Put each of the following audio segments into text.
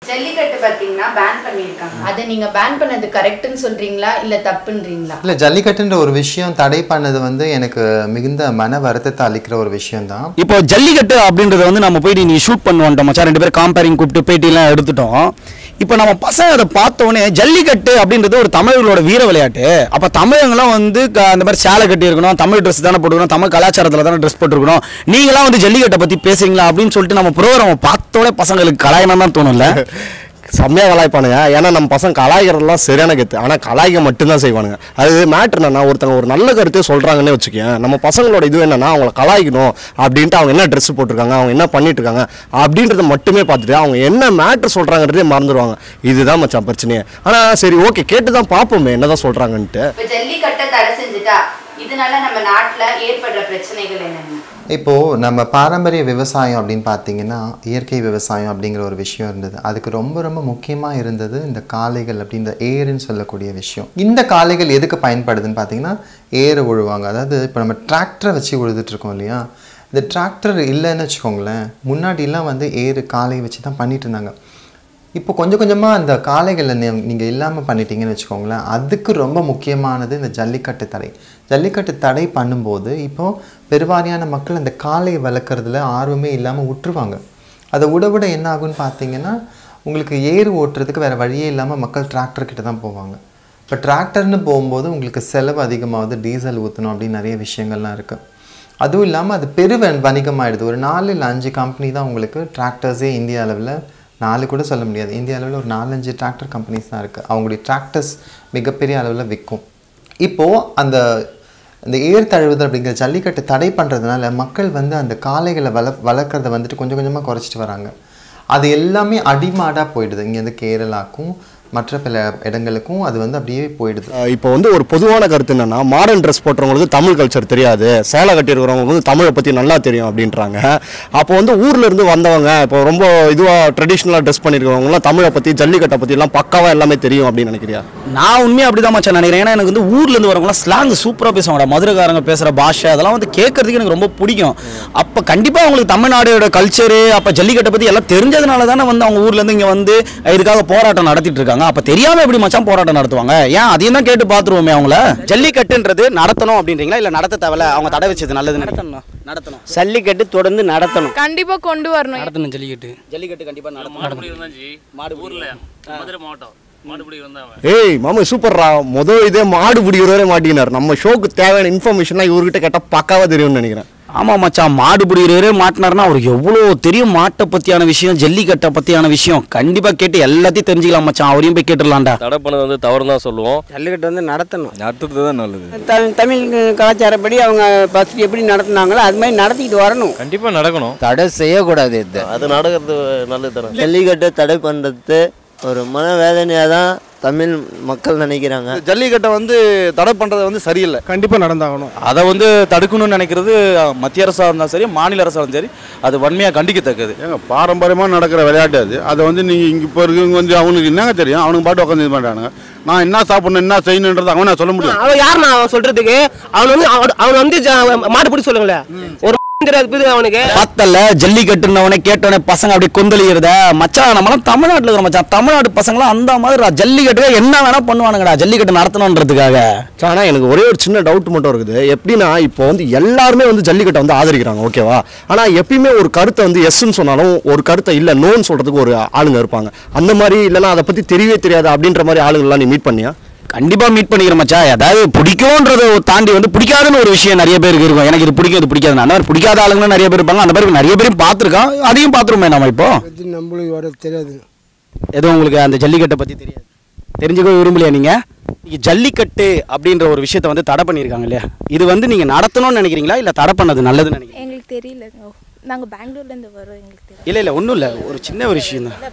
ஜல்லிக்கட்டு பாத்தீங்கன்னா பேன் பண்ணியிருக்காங்க அதை நீங்க பேன் பண்ணது கரெக்ட்னு சொல்றீங்களா இல்ல தப்புன்றீங்களா இல்லை ஜல்லிக்கட்டுன்ற ஒரு விஷயம் தடை பண்ணது வந்து எனக்கு மிகுந்த மன வருத்தத்தை அளிக்கிற ஒரு விஷயம்தான் இப்போ ஜல்லிக்கட்டு அப்படின்றத வந்து நம்ம போயிட்டு நீ ஷூட் பண்ணுவோம் மச்சான் ரெண்டு பேரும் காம்பேரிங் கூப்பிட்டு பேட்டிலாம் எடுத்துட்டோம் இப்போ நம்ம பசங்க அதை பார்த்தோன்னே ஜல்லிக்கட்டு அப்படின்றது ஒரு தமிழர்களோட வீர விளையாட்டு அப்போ தமிழங்களாம் வந்து க- அந்த மாதிரி சேலை கட்டி இருக்கணும் தமிழ் ட்ரெஸ் தானே போட்டுக்கணும் தமிழ் கலாச்சாரத்தில் தானே ட்ரெஸ் போட்டுருக்கணும் நீங்களாம் வந்து ஜல்லிக்கட்டை பற்றி பேசுறீங்களா அப்படின்னு சொல்லிட்டு நம்ம ப்ரோக்ராமை பார்த்தோன்னே பசங்களுக்கு கலாயணம் தான் தோணும்ல செம்மையாக கலாய்ப்பானுங்க ஏன்னா நம்ம பசங்க கலாய்க்கிறதுலாம் சரியான கத்து ஆனால் கலாய்க்க மட்டும்தான் செய்வானுங்க அது மேட்ரு என்னன்னா ஒருத்தங்க ஒரு நல்ல கருத்தே சொல்கிறாங்கன்னே வச்சுக்கேன் நம்ம பசங்களோட இது என்னன்னா அவங்கள கலாய்க்கணும் அப்படின்ட்டு அவங்க என்ன ட்ரெஸ் போட்டிருக்காங்க அவங்க என்ன பண்ணிட்டு இருக்காங்க அப்படின்றத மட்டுமே பார்த்துட்டு அவங்க என்ன மேட்ரு சொல்கிறாங்கிறதே மறந்துடுவாங்க இதுதான் மச்சான் பிரச்சனையே ஆனால் சரி ஓகே கேட்டு தான் பார்ப்போமே என்னதான் சொல்கிறாங்கன்ட்டு இப்ப ஜல்லிக்கட்டை தடை செஞ்சுட்டா இதனால நம்ம நாட்டுல ஏற்படுற பிரச்சனைகள் என்னென்ன இப்போது நம்ம பாரம்பரிய விவசாயம் அப்படின்னு பார்த்தீங்கன்னா இயற்கை விவசாயம் அப்படிங்கிற ஒரு விஷயம் இருந்தது அதுக்கு ரொம்ப ரொம்ப முக்கியமாக இருந்தது இந்த காளைகள் அப்படின்ற ஏருன்னு சொல்லக்கூடிய விஷயம் இந்த காளைகள் எதுக்கு பயன்படுதுன்னு பார்த்தீங்கன்னா ஏறு உழுவாங்க அதாவது இப்போ நம்ம டிராக்டரை வச்சு உழுதுட்டு இருக்கோம் இல்லையா இந்த டிராக்டர் இல்லைன்னு வச்சுக்கோங்களேன் முன்னாடிலாம் வந்து ஏறு காளை வச்சு தான் பண்ணிட்டு இருந்தாங்க இப்போ கொஞ்சம் கொஞ்சமாக அந்த காளைகளை நீங்கள் இல்லாமல் பண்ணிட்டீங்கன்னு வச்சுக்கோங்களேன் அதுக்கு ரொம்ப முக்கியமானது இந்த ஜல்லிக்கட்டு தடை ஜல்லிக்கட்டு தடை பண்ணும்போது இப்போது பெருவாரியான மக்கள் அந்த காளையை வளர்க்குறதுல ஆர்வமே இல்லாமல் விட்டுருவாங்க அதை விட விட என்ன ஆகும்னு பார்த்தீங்கன்னா உங்களுக்கு ஏறு ஓட்டுறதுக்கு வேறு வழியே இல்லாமல் மக்கள் டிராக்டர் கிட்ட தான் போவாங்க இப்போ டிராக்டர்னு போகும்போது உங்களுக்கு செலவு அதிகமாகுது டீசல் ஊற்றணும் அப்படின்னு நிறைய விஷயங்கள்லாம் இருக்குது அதுவும் இல்லாமல் அது பெரு வ- வணிகமாயிடுது ஒரு நாலு இல்லை அஞ்சு கம்பெனி தான் உங்களுக்கு டிராக்டர்ஸே இந்திய அளவில் நாலு கூட சொல்ல முடியாது இந்திய அளவில் ஒரு நாலஞ்சு டிராக்டர் கம்பெனிஸ் தான் இருக்குது அவங்களுடைய டிராக்டர்ஸ் மிகப்பெரிய அளவில் விற்கும் இப்போது அந்த இந்த ஏர் தழுவுதல் அப்படிங்கிற ஜல்லிக்கட்டு தடை பண்ணுறதுனால மக்கள் வந்து அந்த காளைகளை வள வளர்க்குறத வந்துட்டு கொஞ்சம் கொஞ்சமாக குறைச்சிட்டு வராங்க அது எல்லாமே அடிமாடாக போயிடுது இங்கேருந்து கேரளாக்கும் மற்ற பல இடங்களுக்கும் அது வந்து அப்படியே போயிடுது அஹ் இப்போ வந்து ஒரு பொதுவான கருத்து என்னன்னா மாடர்ன் ட்ரெஸ் போட்டுறவங்களுக்கு தமிழ் கல்ச்சர் தெரியாது சேலை கட்டியிருக்கிறவங்க வந்து தமிழை பற்றி நல்லா தெரியும் அப்படின்றாங்க அப்போ வந்து ஊர்ல இருந்து வந்தவங்க இப்போ ரொம்ப இதுவாக ட்ரெடிஷ்னலாக ட்ரெஸ் பண்ணியிருக்கிறவங்களாம் தமிழை பற்றி ஜல்லிக்கட்டை பற்றி எல்லாம் பக்காவா எல்லாமே தெரியும் அப்படின்னு நினைக்கிறியா நான் உண்மையாக அப்படி தான் மச்சான் நினைக்கிறேன் ஏன்னா எனக்கு வந்து ஊர்ல இருந்து வரவங்களாம் ஸ்லாங் சூப்பராக பேசுவாங்க மதுரைக்காரங்க பேசுகிற பாஷை அதெல்லாம் வந்து கேட்கறதுக்கு எனக்கு ரொம்ப பிடிக்கும் அப்போ கண்டிப்பாக அவங்களுக்கு தமிழ்நாடோட கல்ச்சரு அப்போ ஜல்லிக்கட்டை பற்றி எல்லாம் தெரிஞ்சதுனால தானே வந்து அவங்க ஊர்லேருந்து இங்கே வந்து இதுக்காக போராட்டம் நடத்திட்டு இருக்காங்க அப்போ தெரியாமல் எப்படி மச்சான் போராட்டம் நடத்துவாங்க ஏன் அதையும் தான் கேட்டு பார்த்துருவோமே அவங்கள ஜல்லிக்கட்டுன்றது நடத்தணும் அப்படின்றீங்களா இல்லை நடத்த தேவையில்ல அவங்க தடை வச்சது நல்லது நடத்தணும் நடத்தணும் ஜல்லிக்கட்டு தொடர்ந்து நடத்தணும் கண்டிப்பா கொண்டு வரணும் நடத்தணும் ஜல்லிக்கட்டு ஜல்லிக்கட்டு கண்டிப்பாக நடத்தணும் மாடு ஊர்ல மதுரை மாவட்டம் மாடுபிடி வந்தாங்க ஏய் மாமா சூப்பர்ரா முதல் இதே மாடு பிடிக்கிறவரே மாட்டிக்கினார் நம்ம ஷோக்கு தேவையான இன்ஃபர்மேஷன்லாம் இவர்கிட்ட கேட்டால் பக்காவா தெரியும்னு நினைக்கிறேன் ஆமாம் மச்சான் மாடு பிடிக்கிறவரே மாட்டினார்னா அவருக்கு எவ்வளோ தெரியும் மாட்டை பற்றியான விஷயம் ஜல்லிக்கட்டை பற்றியான விஷயம் கண்டிப்பாக கேட்டு எல்லாத்தையும் தெரிஞ்சுக்கலாம் மச்சான் அவரையும் போய் கேட்டுடலாம்டா தடை பண்ணது வந்து தவறு தான் சொல்லுவோம் ஜல்லிக்கட்டு வந்து நடத்தணும் நடத்துறது தான் நல்லது த- தமிழ் கலாச்சாரப்படி அவங்க ஃபஸ்ட் எப்படி நடத்துனாங்களோ அது மாதிரி நடத்திக்கிட்டு வரணும் கண்டிப்பா நடக்கணும் தடை செய்யக்கூடாது இது அது நடக்கிறது நல்லது தானே ஜல்லிக்கட்டை தடை பண்ணுறது ஒரு மனவேதனையாக தான் தமிழ் மக்கள் நினைக்கிறாங்க ஜல்லிக்கட்டை வந்து தடை பண்ணுறது வந்து சரியில்லை கண்டிப்பாக நடந்தாகணும் அதை வந்து தடுக்கணும்னு நினைக்கிறது அஹ், மத்திய அரசாக இருந்தாலும் சரி மாநில அரசாக இருந்தாலும் சரி அது வன்மையாக கண்டிக்கத்தக்கது ஏங்க பாரம்பரியமாக நடக்கிற விளையாட்டு அது அதை வந்து நீங்கள் இங்கே இப்போ இருக்கவங்க வந்து அவனுக்கு என்னங்க தெரியும் அவனுக்கு பாட்டு உட்காந்து இது பண்ணுறானுங்க நான் என்ன சாப்பிடணும் என்ன செய்யணுன்றது அவனை சொல்ல முடியும் அவன் யார் நான் சொல்றதுக்கு அவன் வந்து அவன் அவன் வந்து ஜ- மாடு பிடி சொல்லுங்களேன் ஒரு தெரியாது புரியுது அவனுக்கு பார்த்தல ஜல்லிக்கட்டுனவனே கேட்டவனே பசங்க அப்படியே கொந்தளிக்கிறத மச்சான் நம்மளாம் தமிழ்நாட்டில் இருக்கிற மச்சான் தமிழ்நாடு பசங்களாம் அந்த மாதிரி ஜல்லிக்கட்டு என்ன வேணா பண்ணுவானுங்கடா ஜல்லிக்கட்டு நடத்தணுன்றதுக்காக ஆனால் எனக்கு ஒரே ஒரு சின்ன டவுட் மட்டும் இருக்குது எப்படின்னா இப்போ வந்து எல்லாருமே வந்து ஜல்லிக்கட்டை வந்து ஆதரிக்கிறாங்க ஓகேவா ஆனால் எப்பயுமே ஒரு கருத்தை வந்து எஸ்ன்னு சொன்னாலும் ஒரு கருத்தை இல்லை நோன்னு சொல்கிறதுக்கு ஒரு ஆளுங்க இருப்பாங்க அந்த மாதிரி இல்லைன்னா அதை பற்றி தெரியவே தெரியாது அப்படின்ற மாதிரி ஆளுங்கள்லாம் நீ மீட் பண்ணியா கண்டிப்பா மீட் பண்ணிக்கிற மச்சான் அதாவது பிடிக்கும்ன்றத தாண்டி வந்து பிடிக்காதுன்னு ஒரு விஷயம் நிறைய பேருக்கு இருக்கும் எனக்கு இது பிடிக்கும் இது பிடிக்காது அந்த மாதிரி பிடிக்காத ஆளுங்களும் நிறைய பேர் இருப்பாங்க அந்த மாதிரி நிறைய பேரும் பார்த்துருக்கோம் அதையும் பார்த்துருமே நம்ம இப்போ நம்மளுக்கு வர தெரியாது ஏதோ உங்களுக்கு அந்த ஜல்லிக்கட்டை பத்தி தெரியாது தெரிஞ்சுக்க விரும்பலையா நீங்க நீங்க ஜல்லிக்கட்டு அப்படின்ற ஒரு விஷயத்தை வந்து தடை பண்ணியிருக்காங்க இல்லையா இது வந்து நீங்க நடத்தணும்னு நினைக்கிறீங்களா இல்ல தடை பண்ணது நல்லதுன்னு நினைக்கிறீங்க எங்களுக்கு தெரியல நாங்க பெங்களூர்ல இருந்து வரோம் எங்களுக்கு தெரியல இல்ல இல்ல ஒன்றும் இல்லை ஒரு சின்ன ஒரு விஷயம் தான்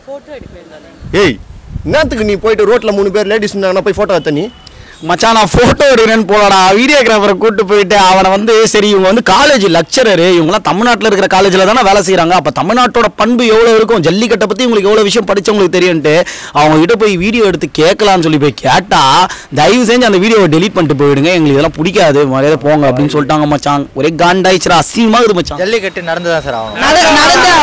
ஏய் என்னத்துக்கு நீ போயிட்டு ரோட்டில் மூணு பேர் லேடிஸ் இருந்தாங்கன்னா போய் ஃபோட்டோ எடுத்த நீ மச்சான் நான் ஃபோட்டோ எடுக்கிறேன்னு போலடா வீடியோகிராஃபரை கூட்டு போயிட்டு அவனை வந்து சரி இவங்க வந்து காலேஜ் லெக்சரரு இவங்கலாம் தமிழ்நாட்டில் இருக்கிற காலேஜில் தானே வேலை செய்கிறாங்க அப்போ தமிழ்நாட்டோட பண்பு எவ்வளோ இருக்கும் ஜல்லிக்கட்டை பற்றி உங்களுக்கு எவ்வளோ விஷயம் படிச்சவங்களுக்கு தெரியும்ட்டு அவங்க கிட்ட போய் வீடியோ எடுத்து கேட்கலாம்னு சொல்லி போய் கேட்டா தயவு செஞ்சு அந்த வீடியோவை டெலீட் பண்ணிட்டு போயிடுங்க எங்களுக்கு இதெல்லாம் பிடிக்காது மரியாதை போங்க அப்படின்னு சொல்லிட்டாங்க மச்சான் ஒரே காண்டாயிச்சுரா அசிங்கமாக இருக்குது மச்சான் ஜல்லிக்கட்டு நடந்துதான் சார் ஆகணும் நடந்தே ஆகணும்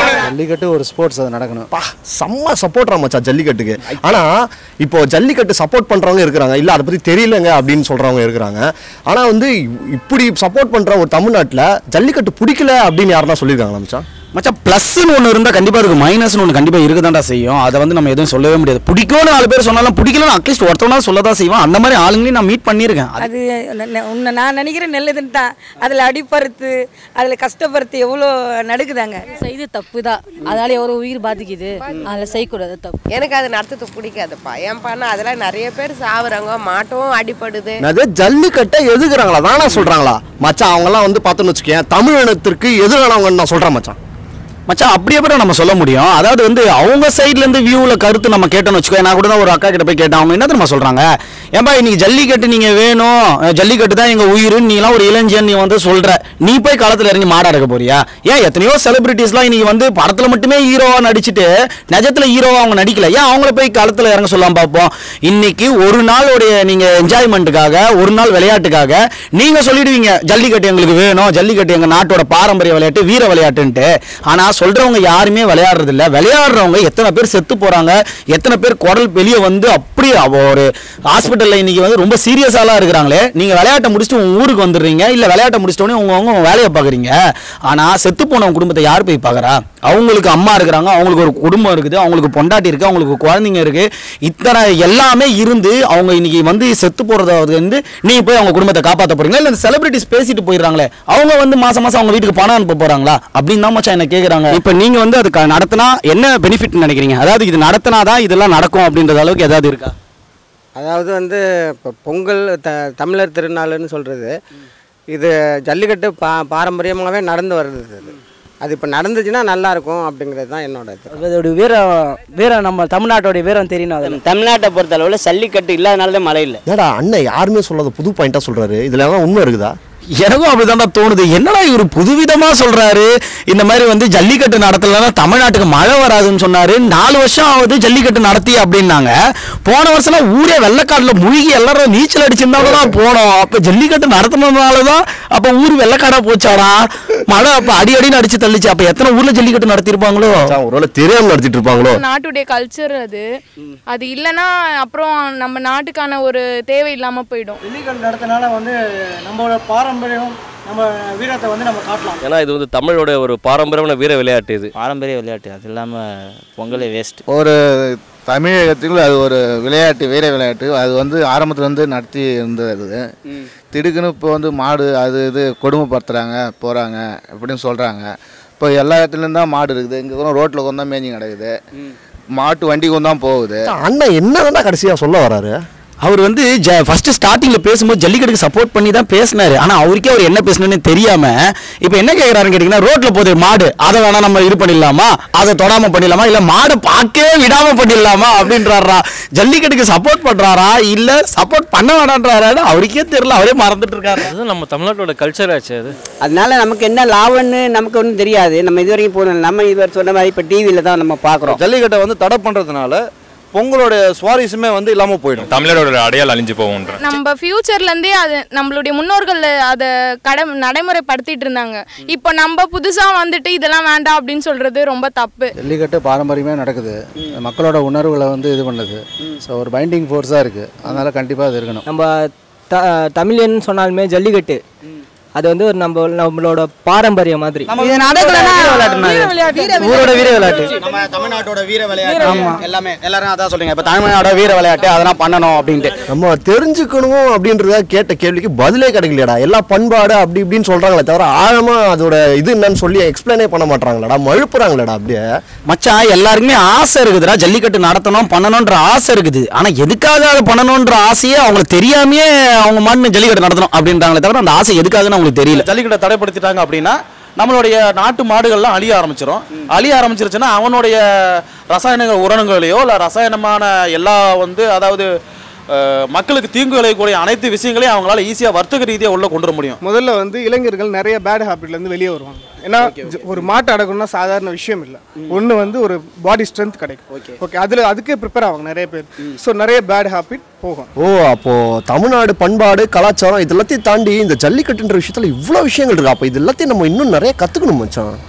ஜல்லிக்கட்டு ஒரு ஸ்போர்ட்ஸ் அது நடக்கணும் பா செம்ம சப்போர்ட்ரா மச்சான் ஜல்லிக்கட்டுக்கு ஆனா இப்போ ஜல்லிக்கட்டு சப்போர்ட் பண்றவங்க இருக்கிறாங்க இல்ல அதை பத்தி தெரியலங்க அப்படின்னு சொல்றவங்க இருக்கிறாங்க ஆனா வந்து இப்படி சப்போர்ட் பண்ற ஒரு தமிழ்நாட்டுல ஜல்லிக்கட்டு பிடிக்கல அப்படின்னு யாருன்னா சொல்லியிருக்காங்களா மச்சான் மச்சான் ப்ளஸ்னு ஒன்று இருந்தால் கண்டிப்பாக இருக்கும் மைனஸ்னு ஒன்று கண்டிப்பாக இருக்க தான்டா செய்யும் அதை வந்து நம்ம எதுவும் சொல்லவே முடியாது பிடிக்கும்னு நாலு பேர் சொன்னாலும் பிடிக்கலன்னு அட்லீஸ்ட் ஒருத்தவனா சொல்ல தான் செய்வான் அந்த மாதிரி ஆளுங்களையும் நான் மீட் பண்ணியிருக்கேன் அது ந- ந- உன்னை நான் நினைக்கிறேன் நல்லதுன்னு தான் அதில் அடிப்பறுத்து அதில் கஷ்டப்படுத்து எவ்வளோ நடுக்குதாங்க செய்து தப்பு தான் அதனால ஒரு உயிர் பாதிக்குது அதில் செய்யக்கூடாது தப்பு எனக்கு அது நடத்துறது பிடிக்காதுப்பா ஏன் பண்ண அதெல்லாம் நிறைய பேர் சாவுறாங்க மாட்டவும் அடிப்படுது அது ஜல்லிக்கட்டை எதுக்குறாங்களா தானே சொல்றாங்களா மச்சான் அவங்கலாம் வந்து பார்த்தோன்னு வச்சுக்கேன் தமிழினத்திற்கு எதிரானவங்கன்னு நான் சொல்றேன் மச்சான் மச்சான் அப்படி எப்படி நம்ம சொல்ல முடியும் அதாவது வந்து அவங்க சைடுல இருந்து வியூல கருத்து நம்ம கேட்டோம்னு வச்சுக்கோ நான் கூட தான் ஒரு அக்கா கிட்ட போய் கேட்டேன் அவங்க என்ன தெரியுமா சொல்றாங்க ஏன்பா இன்னைக்கு ஜல்லிக்கட்டு நீங்க வேணும் அஹ் ஜல்லிக்கட்டு தான் எங்க உயிர் நீலாம் ஒரு இளைஞன் நீ வந்து சொல்ற நீ போய் களத்துல இறங்கி மாடா இருக்க போறியா ஏன் எத்தனையோ செலிபிரிட்டிஸ்லாம் இன்னைக்கு வந்து படத்துல மட்டுமே ஹீரோவா நடிச்சுட்டு நிஜத்துல ஹீரோவா அவங்க நடிக்கல ஏன் அவங்கள போய் களத்துல இறங்க சொல்லாம பார்ப்போம் இன்னைக்கு ஒரு நாளுடைய நீங்க என்ஜாய்மெண்ட்டுக்காக ஒரு நாள் விளையாட்டுக்காக நீங்க சொல்லிடுவீங்க ஜல்லிக்கட்டு எங்களுக்கு வேணும் ஜல்லிக்கட்டு எங்க நாட்டோட பாரம்பரிய விளையாட்டு வீர விளையாட்டுன்ட்டு ஆனா சொல்றவங்க யாருமே விளையாடுறது இல்ல விளையாடுறவங்க எத்தனை பேர் செத்து போறாங்க எத்தனை பேர் குடல் வெளியே வந்து அப்படி அவ ஒரு ஹாஸ்பிட்டல்ல இன்னைக்கு வந்து ரொம்ப சீரியஸாலாம் இருக்கிறாங்களே நீங்க விளையாட்டை முடிச்சுட்டு உங்க ஊருக்கு வந்துடுறீங்க இல்ல விளையாட்டை முடிச்சிட்டோன்னே உங்க உங்க வேலையை பாக்குறீங்க ஆனா செத்து போனவங்க குடும்பத்தை யார் போய் பாக்குறா அவங்களுக்கு அம்மா இருக்கிறாங்க அவங்களுக்கு ஒரு குடும்பம் இருக்குது அவங்களுக்கு பொண்டாட்டி இருக்கு அவங்களுக்கு குழந்தைங்க இருக்கு இத்தனை எல்லாமே இருந்து அவங்க இன்னைக்கு வந்து செத்து போறத வந்து நீங்க போய் அவங்க குடும்பத்தை காப்பாத்த போறீங்களா இல்ல இந்த செலிபிரிட்டிஸ் பேசிட்டு போயிடுறாங்களே அவங்க வந்து மாசம் மாசம் அவங்க வீட்டுக்கு பணம் அனுப்ப போறாங்களா அப்படின்னு தான் மச்சான் என்ன கேக்குறாங்க இப்போ நீங்க வந்து அதுக்கு நடத்தினா என்ன பெனிஃபிட் நினைக்கிறீங்க அதாவது இது நடத்தினாதான் இதெல்லாம் நடக்கும் அப்படின்ற அளவுக்கு ஏதாவது இருக்கா அதாவது வந்து இப்போ பொங்கல் த தமிழர் திருநாள்னு சொல்கிறது இது ஜல்லிக்கட்டு பா பாரம்பரியமாகவே நடந்து வருது இது அது இப்போ நடந்துச்சுன்னா நல்லா இருக்கும் அப்படிங்கிறது தான் என்னோட இது அதோட வீரம் வீரம் நம்ம தமிழ்நாட்டோட வீரம் தெரியணும் அதில் தமிழ்நாட்டை பொறுத்த அளவில் ஜல்லிக்கட்டு இல்லாதனால தான் மழை இல்லை ஏடா அண்ணன் யாருமே சொல்லாத புது பாயிண்டா சொல்றாரு இதுல எல்லாம் உண்மை இருக்குதா எனக்கும் அப்படிதான்டா தோணுது என்னடா இவர் புதுவிதமா சொல்றாரு இந்த மாதிரி வந்து ஜல்லிக்கட்டு நடத்தலன்னா தமிழ்நாட்டுக்கு மழை வராதுன்னு சொன்னாரு நாலு வருஷம் ஆகுது ஜல்லிக்கட்டு நடத்தி அப்படின்னாங்க போன வருஷம் ஊரே வெள்ளக்காடுல முழுகி எல்லாரும் நீச்சல் அடிச்சிருந்தாலும் போனோம் அப்ப ஜல்லிக்கட்டு நடத்தினதுனாலதான் அப்ப ஊர் வெள்ளக்காடா போச்சாடா மழை அப்ப அடி அடின்னு அடிச்சு தள்ளிச்சு அப்ப எத்தனை ஊர்ல ஜல்லிக்கட்டு நடத்திருப்பாங்களோ ஒருவேளை தெரியாம நடத்திட்டு இருப்பாங்களோ நாட்டுடைய கல்ச்சர் அது அது இல்லைன்னா அப்புறம் நம்ம நாட்டுக்கான ஒரு தேவை இல்லாம போயிடும் ஜல்லிக்கட்டு நடத்தினால வந்து நம்மளோட பாரம்பரியம் நம்ம வீரத்தை வந்து நம்ம காட்டலாம் ஏன்னா இது வந்து தமிழோட ஒரு பாரம்பரியமான வீர விளையாட்டு இது பாரம்பரிய விளையாட்டு அது இல்லாமல் பொங்கலே வேஸ்ட் ஒரு தமிழகத்தில் அது ஒரு விளையாட்டு வீர விளையாட்டு அது வந்து ஆரம்பத்துல இருந்து நடத்தி இருந்தது திடுக்குன்னு இப்போ வந்து மாடு அது இது கொடுமைப்படுத்துகிறாங்க போகிறாங்க அப்படின்னு சொல்கிறாங்க இப்போ எல்லா இடத்துலையும் தான் மாடு இருக்குது இங்கே கூட ரோட்டில் கொண்டு தான் மேஞ்சி கிடக்குது மாட்டு வண்டி கொண்டு தான் போகுது அண்ணன் என்னதான் கடைசியா சொல்ல வராரு அவர் வந்து ஃபர்ஸ்ட் ஸ்டார்டிங்ல பேசும்போது ஜல்லிக்கட்டுக்கு சப்போர்ட் பண்ணி தான் பேசினாரு ஆனா அவருக்கே அவர் என்ன பேசணும்னு தெரியாம இப்போ என்ன கேக்குறாருன்னு கேட்டீங்கன்னா ரோட்ல போகுது மாடு அதை வேணா நம்ம இது பண்ணிடலாமா அதை தொடாம பண்ணிடலாமா இல்ல மாடை பார்க்கவே விடாம பண்ணிடலாமா அப்படின்றாரா ஜல்லிக்கட்டுக்கு சப்போர்ட் பண்றாரா இல்ல சப்போர்ட் பண்ண வேணான்றாரா அவருக்கே தெரியல அவரே மறந்துட்டு இருக்காரு அதுதான் நம்ம தமிழ்நாட்டோட கல்ச்சர் ஆச்சு அது அதனால நமக்கு என்ன லாபம்னு நமக்கு ஒன்றும் தெரியாது நம்ம இது வரைக்கும் போகணும் நம்ம இது சொன்ன மாதிரி இப்போ டிவியில் தான் நம்ம பார்க்குறோம் ஜல்லிக்கட்டை வந்து தடை பண்ணுறதுனால பொங்கலோட சுவாரஸ்யமே வந்து இல்லாமல் போயிடும் தமிழரோட அடையாளம் அழிஞ்சு போகுன்ற நம்ம ஃபியூச்சர்ல இருந்தே அது நம்மளுடைய முன்னோர்கள் அதை கடை நடைமுறைப்படுத்திட்டு இருந்தாங்க இப்போ நம்ம புதுசா வந்துட்டு இதெல்லாம் வேண்டாம் அப்படின்னு சொல்றது ரொம்ப தப்பு ஜல்லிக்கட்டு பாரம்பரியமாக நடக்குது மக்களோட உணர்வுகளை வந்து இது பண்ணுது ஸோ ஒரு பைண்டிங் ஃபோர்ஸாக இருக்குது அதனால் கண்டிப்பாக அது இருக்கணும் நம்ம த தமிழன் சொன்னாலுமே ஜல்லிக்கட்டு அது வந்து ஒரு நம்ம நம்மளோட பாரம்பரியம் மாதிரி இது நடக்கலன்னா வீர விளையாட்டு ஊரோட வீர விளையாட்டு நம்ம தமிழ்நாட்டோட வீர விளையாட்டு எல்லாமே எல்லாரும் அதான் சொல்றீங்க இப்போ தமிழ்நாடோட வீர விளையாட்டு அதெல்லாம் பண்ணணும் அப்படின்ட்டு நம்ம தெரிஞ்சுக்கணும் அப்படின்றத கேட்ட கேள்விக்கு பதிலே கிடைக்கலையடா எல்லா பண்பாடு அப்படி இப்படின்னு சொல்றாங்களே தவிர ஆழமா அதோட இது என்னன்னு சொல்லி எக்ஸ்பிளைனே பண்ண மாட்டாங்களடா மழுப்புறாங்களடா அப்படியே மச்சான் எல்லாருக்குமே ஆசை இருக்குதுடா ஜல்லிக்கட்டு நடத்தணும் பண்ணணும்ன்ற ஆசை இருக்குது ஆனா எதுக்காக அதை பண்ணணும்ன்ற ஆசையே அவங்களுக்கு தெரியாமையே அவங்க மாட்டு ஜல்லிக்கட்டு நடத்தணும் அப்படின்றாங்களே தவிர அந்த ஆசை எதுக்காகன்னு அவங்களுக்கு தெரியல ஜல்லிக்கட்டை தடைப்படுத்திட்டாங்க அப்படின்னா நம்மளுடைய நாட்டு மாடுகள்லாம் அழிய ஆரம்பிச்சிடும் அழிய ஆரம்பிச்சிருச்சுன்னா அவனுடைய ரசாயன உரங்களையோ இல்லை ரசாயனமான எல்லா வந்து அதாவது அஹ், மக்களுக்கு தீங்கு விளையக்கூடிய அனைத்து விஷயங்களையும் அவங்களால ஈஸியாக வர்த்தக ரீதியாக உள்ள கொண்டு வர முடியும் முதல்ல வந்து இளைஞர்கள் நிறைய பேட் ஹாபிட்லேருந்து வெளியே வருவாங்க ஏன்னா ஜ- ஒரு மாட்டு அடக்கணும்னா சாதாரண விஷயம் இல்லை ஒன்று வந்து ஒரு பாடி ஸ்ட்ரென்த் கிடைக்கும் ஓகே அதில் அதுக்கே ப்ரிப்பேர் ஆவாங்க நிறைய பேர் ஸோ நிறைய பேட் ஹாபிட் போகும் ஓ அப்போ தமிழ்நாடு பண்பாடு கலாச்சாரம் இது எல்லாத்தையும் தாண்டி இந்த ஜல்லிக்கட்டுன்ற விஷயத்துல இவ்வளோ விஷயங்கள் இருக்கு அப்போ இது எல்லாத்தையும் நம்ம இன்னும் நிறைய கத்துக்கணும் மச்சான்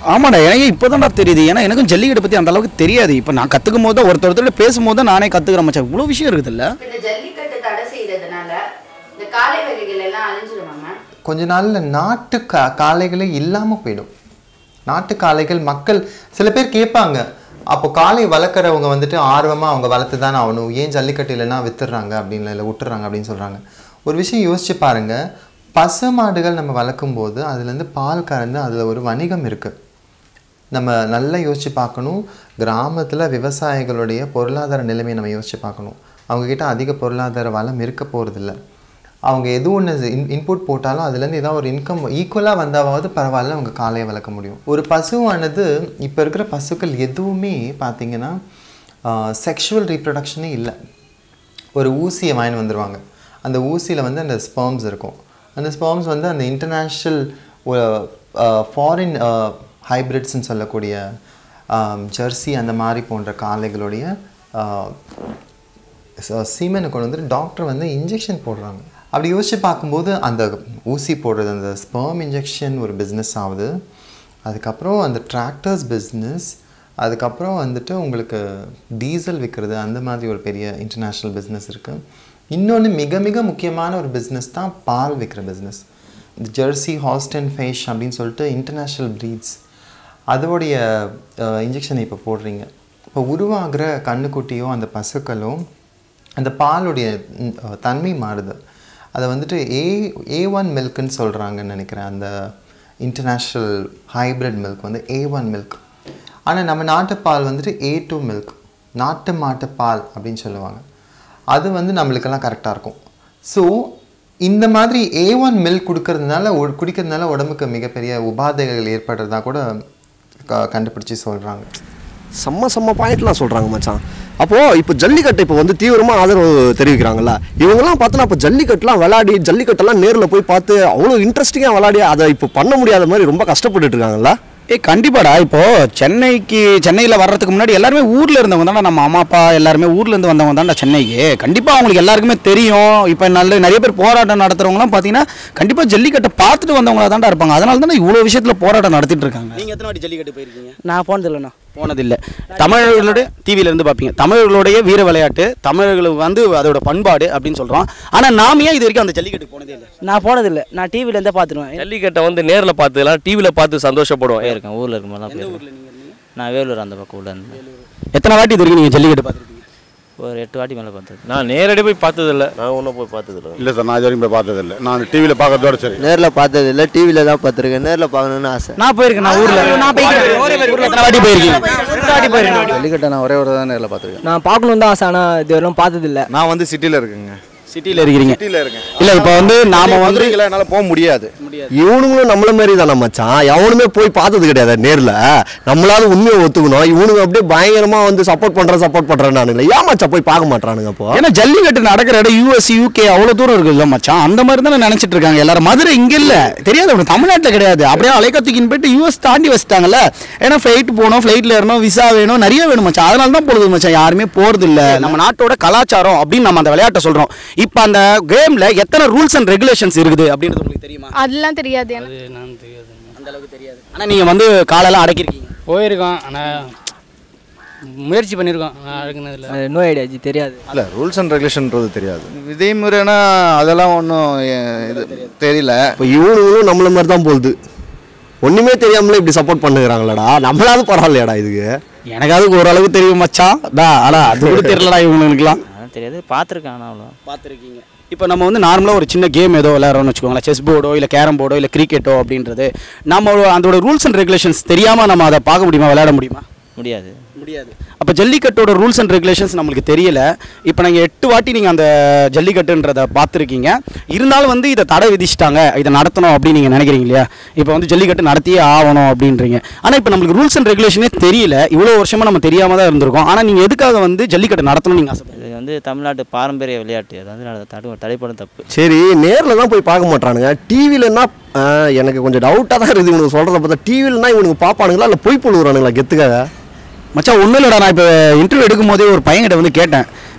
ஆமாடா எனக்கு இப்போதான்டா தெரியுது ஏன்னா எனக்கும் ஜல்லிக்கட்டை பற்றி அந்த அளவுக்கு தெரியாது இப்போ நான் கற்றுக்கும் போது தான் ஒருத்தர் ஒருத்தர் பேசும்போது தான் நானே கற்றுக்கிறேன் மச்சான் இவ்வளோ விஷயம் இருக்குதுல்ல இப்ப இந்த ஜல்லிக்கட்டு தடை செய்யறதுனால இந்த காளை வகைகள் எல்லாம் அழிஞ்சிருமாங்க கொஞ்ச நாளில் நாட்டு கா காளைகளே இல்லாமல் போயிடும் நாட்டு காளைகள் மக்கள் சில பேர் கேட்பாங்க அப்போ காளை வளர்க்குறவங்க வந்துட்டு ஆர்வமாக அவங்க வளர்த்து தானே ஆகணும் ஏன் ஜல்லிக்கட்டு இல்லைன்னா வித்துடுறாங்க அப்படின்னு இல்லை விட்டுறாங்க அப்படின்னு சொல்கிறாங்க ஒரு விஷயம் யோசிச்சு பாருங்க பசு மாடுகள் நம்ம வளர்க்கும் போது அதுலேருந்து பால் கறந்து அதில் ஒரு வணிகம் இருக்குது நம்ம நல்லா யோசிச்சு பார்க்கணும் கிராமத்தில் விவசாயிகளுடைய பொருளாதார நிலைமையை நம்ம யோசிச்சு பார்க்கணும் அவங்கக்கிட்ட அதிக பொருளாதார வளம் இருக்க போகிறதில்ல அவங்க எது ஒன்று இன் இன்புட் போட்டாலும் அதுலேருந்து ஏதாவது ஒரு இன்கம் ஈக்குவலாக வந்தாவது பரவாயில்ல அவங்க காலையை வளர்க்க முடியும் ஒரு பசுவானது இப்போ இருக்கிற பசுக்கள் எதுவுமே பார்த்தீங்கன்னா செக்ஷுவல் ரீப்ரொடக்ஷனே இல்லை ஒரு ஊசியை வாங்கி வந்துடுவாங்க அந்த ஊசியில் வந்து அந்த ஸ்பெர்ம்ஸ் இருக்கும் அந்த ஸ்பெர்ம்ஸ் வந்து அந்த இன்டர்நேஷ்னல் ஃபாரின் ஹைப்ரிட்ஸ்னு சொல்லக்கூடிய ஜெர்சி அந்த மாதிரி போன்ற காளைகளுடைய சீமனை கொண்டு வந்து டாக்டர் வந்து இன்ஜெக்ஷன் போடுறாங்க அப்படி யோசிச்சு பார்க்கும்போது அந்த ஊசி போடுறது அந்த ஸ்பெர்ம் இன்ஜெக்ஷன் ஒரு பிஸ்னஸ் ஆகுது அதுக்கப்புறம் அந்த டிராக்டர்ஸ் பிஸ்னஸ் அதுக்கப்புறம் வந்துட்டு உங்களுக்கு டீசல் விற்கிறது அந்த மாதிரி ஒரு பெரிய இன்டர்நேஷ்னல் பிஸ்னஸ் இருக்குது இன்னொன்று மிக மிக முக்கியமான ஒரு பிஸ்னஸ் தான் பால் விற்கிற பிஸ்னஸ் இந்த ஜெர்சி ஹாஸ்டன் ஃபேஷ் அப்படின்னு சொல்லிட்டு இன்டர்நேஷ்னல் ப்ரீட்ஸ் அதோடைய இன்ஜெக்ஷனை இப்போ போடுறீங்க இப்போ உருவாகிற கண்ணுக்குட்டியோ அந்த பசுக்களோ அந்த பாலுடைய ம், அஹ், தன்மை மாறுது அதை வந்துட்டு ஏ ஏ ஒன் மில்க்குன்னு சொல்கிறாங்கன்னு நினைக்கிறேன் அந்த இன்டர்நேஷ்னல் ஹைப்ரிட் மில்க் வந்து ஏ ஒன் மில்க் ஆனால் நம்ம நாட்டு பால் வந்துட்டு ஏ டூ மில்க் நாட்டு மாட்டு பால் அப்படின்னு சொல்லுவாங்க அது வந்து நம்மளுக்கெல்லாம் கரெக்டாக இருக்கும் ஸோ இந்த மாதிரி ஏ ஒன் மில்க் கொடுக்கறதுனால உ- குடிக்கிறதுனால உடம்புக்கு மிகப்பெரிய உபாதைகள் ஏற்படுறதா கூட க- கண்டுபிடிச்சி சொல்கிறாங்க செம்ம செம்ம பாயிண்ட்லாம் சொல்கிறாங்க மச்சான் அப்போது இப்போ ஜல்லிக்கட்டு இப்போ வந்து தீவிரமாக ஆதரவு தெரிவிக்கிறாங்கல்ல இவங்கெல்லாம் பார்த்தோன்னா இப்போ ஜல்லிக்கட்டுலாம் விளையாடி ஜல்லிக்கட்டெல்லாம் நேரில் போய் பார்த்து அவ்வளோ இன்ட்ரெஸ்டிங்காக விளையாடி அதை இப்போ பண்ண முடியாத மாதிரி ரொம்ப கஷ்டப்பட்டுட்டு இருக்காங்கல்ல ஏ கண்டிப்பாடா இப்போ சென்னைக்கு சென்னையில் வர்றதுக்கு முன்னாடி எல்லாருமே ஊர்ல இருந்தவங்க தானே நம்ம அம்மா அப்பா எல்லாருமே ஊர்ல இருந்து வந்தவங்க தானே சென்னைக்கு கண்டிப்பா அவங்களுக்கு எல்லாருக்குமே தெரியும் இப்போ நல்ல நிறைய பேர் போராட்டம் நடத்துறவங்கலாம் பார்த்தீங்கன்னா கண்டிப்பா ஜல்லிக்கட்டை பார்த்துட்டு வந்தவங்களா தான்டா இருப்பாங்க அதனால தானே இவ்வளோ விஷயத்துல போராட்டம் நடத்திட்டு இருக்காங்க நீங்க எத்தனை வாட்டி ஜல்லிக்கட்டு போயிருக்கீங்க நான் போனதில்லைண்ணா போனதில்லை தமிழர்களுடைய டிவியில இருந்து பார்ப்பீங்க தமிழர்களுடைய வீர விளையாட்டு தமிழர்களுக்கு வந்து அதோட பண்பாடு அப்படின்னு சொல்றோம் ஆனா நாம ஏன் இது வரைக்கும் அந்த ஜல்லிக்கட்டு போனதே இல்லை நான் போனதில்லை நான் டிவில இருந்தே பார்த்துருவேன் ஜல்லிக்கட்டை வந்து நேரில் பார்த்துலாம் டிவியில் பார்த்து சந்தோஷப்படுவோம் இருக்கேன் ஊரில் இருக்கும்போது தான் நான் வேலூர் அந்த பக்கம் உள்ள இருந்தேன் எத்தனை வாட்டி இது வரைக்கும் நீங்க ஜல்லிக்கட்டு பார்த்துருக்கீங்க ஒரு எட்டு வாட்டி மேலே பார்த்தது நான் நேரடி போய் பார்த்ததில்ல நான் ஒன்றும் போய் பார்த்ததில்ல இல்லை சார் நான் இது வரைக்கும் போய் பார்த்ததில்லை நான் டிவியில் பார்க்கறதோட சரி நேரில் பார்த்தது இல்லை டிவியில் தான் பார்த்துருக்கேன் நேரில் பார்க்கணுன்னு ஆசை நான் போயிருக்கேன் நான் ஊர்ல நான் ஊர்ல எத்தனை வாட்டி போயிருக்கீங்க வாட்டி போயிருக்கேன் ஜல்லிக்கட்டை நான் ஒரே ஒரு தான் நேரில் பார்த்துருக்கேன் நான் பார்க்கணும் தான் ஆசை ஆனால் இது வரையும் பார்த்ததில்ல நான் வந்து சிட்டியில் இருக்கேங்க சிட்டியில் இருக்கிறீங்க சிட்டியில் இருக்கேன் இல்ல இப்போ வந்து நாம வந்து மதுரையில் என்னால் போக முடியாது இவனுங்களும் நம்மள மாதிரி தானே மச்சான் எவனுமே போய் பார்த்தது கிடையாது நேரில் நம்மளால உண்மையை ஒத்துக்கணும் இவனுங்க அப்படியே பயங்கரமா வந்து சப்போர்ட் பண்றேன் சப்போர்ட் பண்றேன்னு ஏன் மச்சான் போய் பார்க்க மாட்டானுங்க அப்போ ஏன்னா ஜல்லிக்கட்டு நடக்கிற இடம் யூஎஸ் யூகே அவ்வளோ தூரம் இருக்குல்ல மச்சான் அந்த மாதிரி தானே நினைச்சிட்டு இருக்காங்க எல்லாரும் மதுரை இங்க இல்ல தெரியாது உனக்கு தமிழ்நாட்டில் கிடையாது அப்படியே அலைக்கத்துக்கின்னு போயிட்டு யூஎஸ் தாண்டி வச்சிட்டாங்கல்ல ஏன்னா ஃப்ளைட் போகணும் ஃப்ளைட்ல ஏறணும் விசா வேணும் நிறைய வேணும் மச்சான் அதனால தான் போடுது மச்சான் யாருமே போறது இல்ல நம்ம நாட்டோட கலாச்சாரம் அப்படின்னு நம்ம அந்த விளையாட்டை சொல்றோம் இப்போ அந்த கேம்ல எத்தனை ரூல்ஸ் அண்ட் ரெகுலேஷன்ஸ் இருக்குது அப்படின்றது உங்களுக்கு தெரியுமா அதெல்லாம் தெரியாது எனக்கு அந்த அளவுக்கு தெரியாது ஆனா நீங்க வந்து காலெல்லாம் அடக்கிருக்கீங்க போயிருக்கோம் ஆனால் முயற்சி பண்ணியிருக்கோம் அடக்குனதில் நோ ஐடியா ஜி தெரியாது இல்லை ரூல்ஸ் அண்ட் ரெகுலேஷன்றது தெரியாது விதிமுறைனா அதெல்லாம் ஒன்றும் இது தெரியல இப்போ இவனுங்களும் நம்மள மாதிரி தான் போகுது ஒண்ணுமே தெரியாமலே இப்படி சப்போர்ட் பண்ணுகிறாங்களடா நம்மளாவது பரவாயில்லையாடா இதுக்கு எனக்காவது ஓரளவுக்கு தெரியும் மச்சான் டா ஆனா அது கூட தெரியலடா இவங்களுக்குலாம் அதெல்லாம் தெரியாது பார்த்துருக்கேன் ஆனால் அவ்வளோ பார்த்துருக்கீங்க இப்போ நம்ம வந்து நார்மலாக ஒரு சின்ன கேம் ஏதோ விளையாடுறோம்னு வச்சுக்கோங்களேன் செஸ் போர்டோ இல்லை கேரம் போர்டோ இல்லை கிரிக்கெட்டோ அப்படின்றது நம்ம அதோட ரூல்ஸ் அண்ட் ரெகுலேஷன்ஸ் தெரியாமல் நம்ம அதை பார்க்க முடியுமா விளையாட முடியுமா முடியாது முடியாது அப்போ ஜல்லிக்கட்டோட ரூல்ஸ் அண்ட் ரெகுலேஷன்ஸ் நம்மளுக்கு தெரியல இப்போ நீங்கள் எட்டு வாட்டி நீங்கள் அந்த ஜல்லிக்கட்டுன்றதை பார்த்துருக்கீங்க இருந்தாலும் வந்து இதை தடை விதிச்சிட்டாங்க இதை நடத்தணும் அப்படின்னு நீங்கள் நினைக்கிறீங்க இல்லையா இப்போ வந்து ஜல்லிக்கட்டு நடத்தியே ஆகணும் அப்படின்றீங்க ஆனால் இப்போ நம்மளுக்கு ரூல்ஸ் அண்ட் ரெகுலேஷனே தெரியல இவ்வளோ வருஷமாக நம்ம தெரியாமல் தான் இருந்திருக்கோம் ஆனால் நீங்கள் எதுக்காக வந்து ஜல்லிக்கட்டு நடத்தணும்னு நீங்கள் ஆசைப்படுறீங்க இது வந்து தமிழ்நாட்டு பாரம்பரிய விளையாட்டு அது வந்து நட- தடை தடைப்படும் தப்பு சரி நேரில் தான் போய் பார்க்க மாட்டானுங்க டிவிலன்னா எனக்கு கொஞ்சம் டவுட்டாக தான் இருக்குது இவனுக்கு சொல்கிறத பார்த்தா டிவிலனா இவனுக்கு பார்ப்பானுங்களா இல்லை பொய் பொழுவுறானுங்களா கெத்துக்காக மச்சான் ஒன்றும் இல்லைடா நான் இப்போ இன்டர்வியூ எடுக்கும் போதே ஒரு பையன்கிட்ட வந்து கேட்டேன்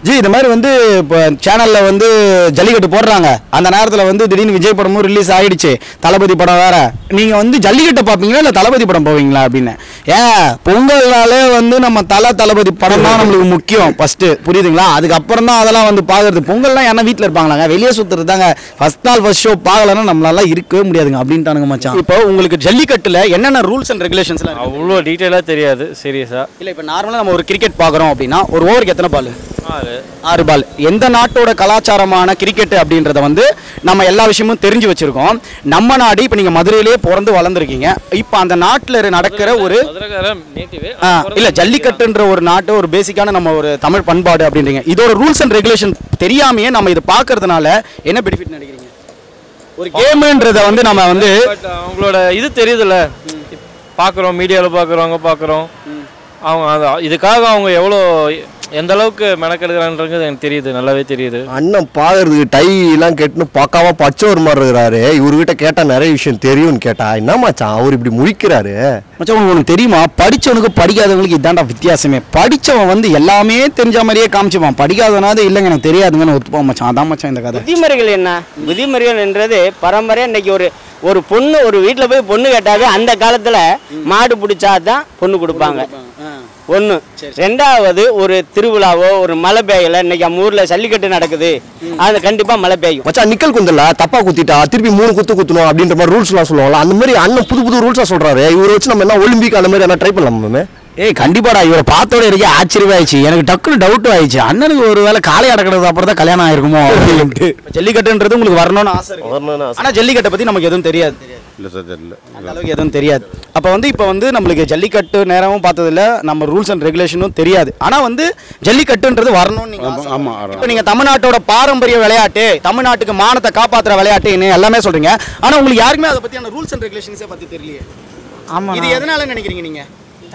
ஜி இந்த மாதிரி வந்து இப்போ சேனலில் வந்து ஜல்லிக்கட்டு போடுறாங்க அந்த நேரத்தில் வந்து திடீர்னு விஜய் படமும் ரிலீஸ் ஆயிடுச்சு தளபதி படம் வேற நீங்கள் வந்து ஜல்லிக்கட்டை பார்ப்பீங்களா இல்லை தளபதி படம் போவீங்களா அப்படின்னு ஏன் பொங்கல்னாலே வந்து நம்ம தலை தளபதி படம் தான் நம்மளுக்கு முக்கியம் ஃபஸ்ட்டு புரியுதுங்களா அதுக்கப்புறம் தான் அதெல்லாம் வந்து பார்க்கறது பொங்கல்லாம் என்ன வீட்டில் இருப்பாங்களாங்க வெளியே சுற்றுறது தாங்க ஃபஸ்ட் நாள் ஃபஸ்ட் ஷோ பார்க்கலன்னா நம்மளால இருக்கவே முடியாதுங்க அப்படின்ட்டானுங்க மச்சான் இப்போ உங்களுக்கு ஜல்லிக்கட்டில் என்னென்ன ரூல்ஸ் அண்ட் ரெகுலேஷன்ஸ்லாம் அவ்வளோ டீட்டெயிலாக தெரியாது சீரியஸாக இல்லை இப்போ நார்மலாக நம்ம ஒரு கிரிக்கெட் பார்க்குறோம் அப்படின்னா ஒரு ஓவருக்கு எத்தனை பால் ஆறு ஆறு பால் எந்த நாட்டோட கலாச்சாரமான கிரிக்கெட் அப்படின்றத வந்து நம்ம எல்லா விஷயமும் தெரிஞ்சு வச்சிருக்கோம் நம்ம நாடு இப்போ நீங்கள் மதுரையிலே பிறந்து வளர்ந்துருக்கீங்க இப்போ அந்த நாட்டில் நடக்கிற ஒரு மதுரைக்காரன் நேட்டிவே ஆ, இல்ல ஜல்லிக்கட்டுன்ற ஒரு நாட்டு ஒரு பேசிக்கான நம்ம ஒரு தமிழ் பண்பாடு அப்படின்றீங்க இதோட ரூல்ஸ் அண்ட் ரெகுலேஷன் தெரியாமையே நம்ம இதை பார்க்கறதுனால என்ன பெனிஃபிட் நினைக்கிறீங்க ஒரு கேமுன்றத வந்து நம்ம வந்து பட் அவங்களோட இது தெரியுதுல்ல பார்க்குறோம் மீடியாவில் பார்க்குறவங்க பார்க்குறோம் அவங்க அது இதுக்காக அவங்க எவ்வளோ எந்த அளவுக்கு மெனக்கெடுக்கிறான்றது எனக்கு தெரியுது நல்லாவே தெரியுது அண்ணன் பாக்குறதுக்கு டை எல்லாம் கெட்டுன்னு பக்காவா பச்சை ஒரு மாதிரி இருக்கிறாரு இவர்கிட்ட கேட்டா நிறைய விஷயம் தெரியும்னு கேட்டா என்ன மச்சான் அவர் இப்படி முழிக்கிறாரு மச்சான் உங்களுக்கு ஒன்று தெரியுமா படிச்சவனுக்கு படிக்காதவங்களுக்கு இதான்டா வித்தியாசமே படிச்சவன் வந்து எல்லாமே தெரிஞ்ச மாதிரியே காமிச்சுப்பான் படிக்காதவனாவது இல்லைங்க எனக்கு தெரியாதுங்கன்னு ஒத்துப்பான் மச்சான் அதான் மச்சான் இந்த கதை விதிமுறைகள் என்ன விதிமுறைகள் என்றது பரம்பரையாக இன்னைக்கு ஒரு ஒரு பொண்ணு ஒரு வீட்டில் போய் பொண்ணு கேட்டாவே அந்த காலத்தில் மாடு பிடிச்சா தான் பொண்ணு கொடுப்பாங்க ஒன்று ரெண்டாவது ஒரு திருவிழாவோ ஒரு மழை பெய்யல இன்னைக்கு நம்ம ஊரில் ஜல்லிக்கட்டு நடக்குது அது கண்டிப்பாக மழை பெய்யும் மச்சான் நிக்கல் குந்தல தப்பா குத்திட்டா திருப்பி மூணு குத்து குத்தணும் அப்படின்ற மாதிரி ரூல்ஸ் எல்லாம் சொல்லுவாங்க அந்த மாதிரி அண்ணன் புது புது ரூல்ஸா சொல்றாரு இவரை வச்சு நம்ம என்ன ஒலிம்பிக் அந்த மாதிரி என்ன ட்ரை பண்ணலாமே ஏய் கண்டிப்பாடா இவரை பார்த்தோட இருக்கே ஆச்சரியமாயிடுச்சு எனக்கு டக்குனு டவுட் ஆயிடுச்சு அண்ணனுக்கு ஒரு வேளை காலை அடக்கிறது அப்புறம் தான் கல்யாணம் ஆயிருக்குமோ அப்படின்ட்டு ஜல்லிக்கட்டுன்றது உங்களுக்கு வரணும்னு ஆசை இருக்கு ஆனா ஜல்லிக்கட்டை பத்தி நமக்கு எதுவும் தெரியாது இல்லை சார் தெரியல அந்த அளவுக்கு எதுவும் தெரியாது அப்போ வந்து இப்போ வந்து நம்மளுக்கு ஜல்லிக்கட்டு நேரமும் பார்த்ததில்ல நம்ம ரூல்ஸ் அண்ட் ரெகுலேஷனும் தெரியாது ஆனால் வந்து ஜல்லிக்கட்டுன்றது வரணும்னு நீங்கள் ஆமாம் ஆமாம் இப்போ நீங்கள் தமிழ்நாட்டோட பாரம்பரிய விளையாட்டு தமிழ்நாட்டுக்கு மானத்தை காப்பாற்றுற விளையாட்டுன்னு எல்லாமே சொல்கிறீங்க ஆனால் உங்களுக்கு யாருக்குமே அதை பற்றியான ரூல்ஸ் அண்ட் ரெகுலேஷன்ஸே பற்றி தெரியலையே ஆமாம் இது எதனால நினைக்கிறீங்க நீங்கள்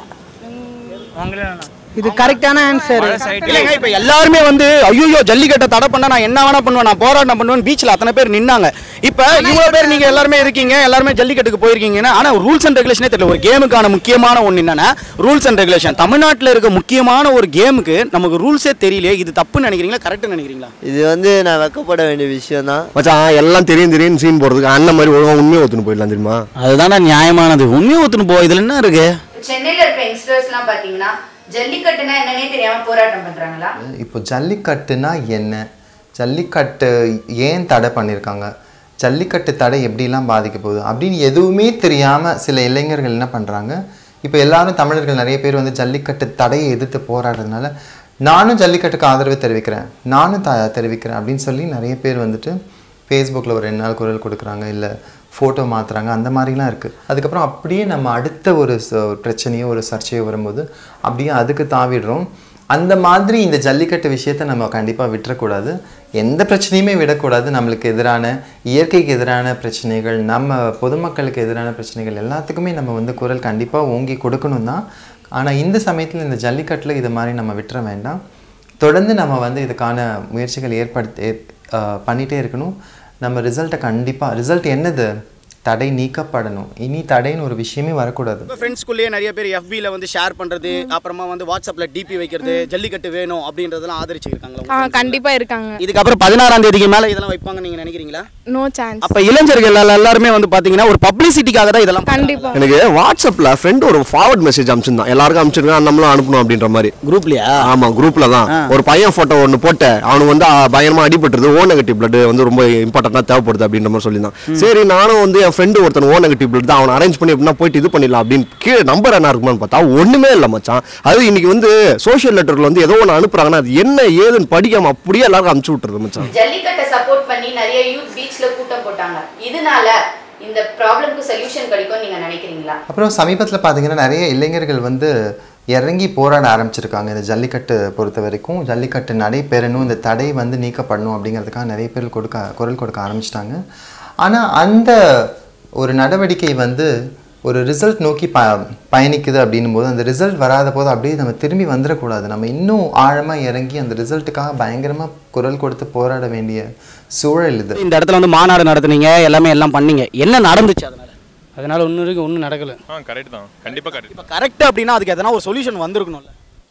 இது கரெக்டான ஆன்சர் இல்லைங்க இப்போ எல்லாருமே வந்து ஐயோ ஜல்லிக்கட்டை தடை பண்ணா நான் என்ன வேணா பண்ணுவேன் நான் போராட்டம் பண்ணுவேன் பீச்சில் அத்தனை பேர் நின்னாங்க இப்போ இவ்வளோ பேர் நீங்கள் எல்லாருமே இருக்கீங்க எல்லாருமே ஜல்லிக்கட்டுக்கு போயிருக்கீங்கன்னா ஆனால் ரூல்ஸ் அண்ட் ரெகுலேஷனே தெரியல ஒரு கேமுக்கான முக்கியமான ஒன்று என்னன்னா ரூல்ஸ் அண்ட் ரெகுலேஷன் தமிழ்நாட்டில் இருக்க முக்கியமான ஒரு கேமுக்கு நமக்கு ரூல்ஸே தெரியலையே இது தப்புன்னு நினைக்கிறீங்களா கரெக்ட்னு நினைக்கிறீங்களா இது வந்து நான் வெக்கப்பட வேண்டிய விஷயம் தான் மச்சான் எல்லாம் தெரியும் தெரியும் சீன் போடுறதுக்கு அண்ணன் மாதிரி ஒழுங்கா உண்மையை ஒத்துன்னு போயிடலாம் தெரியுமா அதுதானே நியாயமானது உண்மையை ஒத்துன்னு போ இதில் என்ன இருக்கு சென்னையில இருக்க யங்ஸ்டர்ஸ்லாம் பாத்தீங்கன்னா ஜல்லிக்கட்டுனா என்னன்னே தெரியாம போராட்டம் பண்றாங்களா இப்போ ஜல்லிக்கட்டுனா என்ன ஜல்லிக்கட்டு ஏன் தடை பண்ணியிருக்காங்க ஜல்லிக்கட்டு தடை எப்படிலாம் பாதிக்க போகுது அப்படின்னு எதுவுமே தெரியாமல் சில இளைஞர்கள் என்ன பண்ணுறாங்க இப்போ எல்லாரும் தமிழர்கள் நிறைய பேர் வந்து ஜல்லிக்கட்டு தடையை எதிர்த்து போராடுறதுனால நானும் ஜல்லிக்கட்டுக்கு ஆதரவு தெரிவிக்கிறேன் நானும் த தெரிவிக்கிறேன் அப்படின்னு சொல்லி நிறைய பேர் வந்துட்டு ஃபேஸ்புக்கில் ஒரு ரெண்டு நாள் குரல் கொடுக்குறாங்க இல்லை ஃபோட்டோ மாற்றுறாங்க அந்த மாதிரிலாம் இருக்குது அதுக்கப்புறம் அப்படியே நம்ம அடுத்த ஒரு ச- ஒரு பிரச்சனையோ ஒரு சர்ச்சையோ வரும்போது அப்படியே அதுக்கு தாவிடுறோம் அந்த மாதிரி இந்த ஜல்லிக்கட்டு விஷயத்தை நம்ம கண்டிப்பாக விட்டுறக்கூடாது எந்த பிரச்சனையுமே விடக்கூடாது நம்மளுக்கு எதிரான இயற்கைக்கு எதிரான பிரச்சனைகள் நம்ம பொதுமக்களுக்கு எதிரான பிரச்சனைகள் எல்லாத்துக்குமே நம்ம வந்து குரல் கண்டிப்பாக ஓங்கி கொடுக்கணும் தான் ஆனால் இந்த சமயத்தில் இந்த ஜல்லிக்கட்டில் இது மாதிரி நம்ம விட்டுற வேண்டாம் தொடர்ந்து நம்ம வந்து இதுக்கான முயற்சிகள் ஏற்படுத்தி ஏற்- ஆஹ் பண்ணிட்டே இருக்கணும் நம்ம ரிசல்ட்டை கண்டிப்பாக ரிசல்ட் என்னது தடை நீக்கப்படணும் இனி தடைன்னு ஒரு விஷயமே வரக்கூடாது உங்கள் ஃப்ரெண்ட்ஸ்குள்ளேயே நிறைய பேர் FB-ல வந்து ஷேர் பண்ணுறது அப்புறமா வந்து வாட்ஸ்அப்பில் டிபி வைக்கிறது ஜல்லிக்கட்டு வேணும் அப்படின்றதெல்லாம் ஆதரிச்சிருக்காங்களா ஆ கண்டிப்பா இருக்காங்க இதுக்கப்புறம் பதினாறாம் தேதிக்கு மேலே இதெல்லாம் வைப்பாங்க நீங்கள் நினைக்கிறீங்களா நோ சான்ஸ் அப்போ இளைஞர்கள் எல்லா- எல்லாருமே வந்து பார்த்தீங்கன்னா ஒரு பப்ளிசிட்டிக்காக தான் இதெல்லாம் கண்டிப்பா எனக்கு வாட்ஸ்அப்ல ஃப்ரெண்ட் ஒரு ஃபார்வர்ட் மெசேஜ் அனுப்பிச்சிருந்தான் எல்லாருக்கும் அனுப்பிச்சிருக்கேன் நம்மளும் அனுப்பணும் அப்படின்ற மாதிரி குரூப்லயா ஆமா குரூப்ல தான் ஒரு பையன் போட்டோ ஒன்று போட்டு அவனுக்கு வந்து ஆ, பயங்கரமா அடிபட்டுருது ஓ நெகட்டிவ் பிளட் வந்து ரொம்ப இம்பார்ட்டண்டா தேவைப்படுது அப்படின்ற மாதிரி சொல்லியிருந்தான் சரி நானும் வந்து என் ஃப்ரெண்டு ஒருத்தன் ஓ நெகட்டிவ் பிளட் தான் அவனை அரேஞ்ச் பண்ணி எப்படின்னா போயிட்டு இது பண்ணிடலாம் அப்படின்னு கீழே நம்பர் என்ன இருக்குமான்னு பார்த்தா ஒண்ணுமே இல்லை மச்சான் அது இன்னைக்கு வந்து சோஷியல் லெட்டர்ல வந்து ஏதோ ஒன்று அனுப்புறாங்கன்னா அது என்ன ஏதுன்னு படிக்காம அப்படியே எல்லாருக்கும் அனுப்பிச்சு விட்டுருது மச்சான் ஜல்லிக்கட்டை சப்போர்ட் பண்ணி நிறைய யூத் பீச்ல கூட்டம் போட்டாங்க இதனால இந்த ப்ராப்ளம்க்கு சொல்யூஷன் கிடைக்கும் நீங்க நினைக்கிறீங்களா அப்புறம் சமீபத்தில் பார்த்தீங்கன்னா நிறைய இளைஞர்கள் வந்து இறங்கி போராட ஆரம்பிச்சிருக்காங்க இந்த ஜல்லிக்கட்டு பொறுத்த வரைக்கும் ஜல்லிக்கட்டு நடைபெறணும் இந்த தடை வந்து நீக்கப்படணும் அப்படிங்கிறதுக்காக நிறைய பேர் கொடுக்க குரல் கொடுக்க ஆரம்பிச்சிட்டாங்க ஆனால் அந்த ஒரு நடவடிக்கை வந்து ஒரு ரிசல்ட் நோக்கி ப பயணிக்குது அப்படின்னும் போது அந்த ரிசல்ட் வராத போது அப்படியே நம்ம திரும்பி வந்துடக்கூடாது நம்ம இன்னும் ஆழமாக இறங்கி அந்த ரிசல்ட்டுக்காக பயங்கரமாக குரல் கொடுத்து போராட வேண்டிய சூழல் இது இந்த இடத்துல வந்து மாநாடு நடத்துனீங்க எல்லாமே எல்லாம் பண்ணீங்க என்ன நடந்துச்சு அதனால அதனால ஒன்றும் இருக்கு ஒன்றும் நடக்கல ஆ கரெக்ட் தான் கண்டிப்பாக கரெக்ட் இப்போ கரெக்ட் அப்படின்னா அதுக்கு எதனா ஒரு சொல்யூஷன் வந்திருக்கணும்ல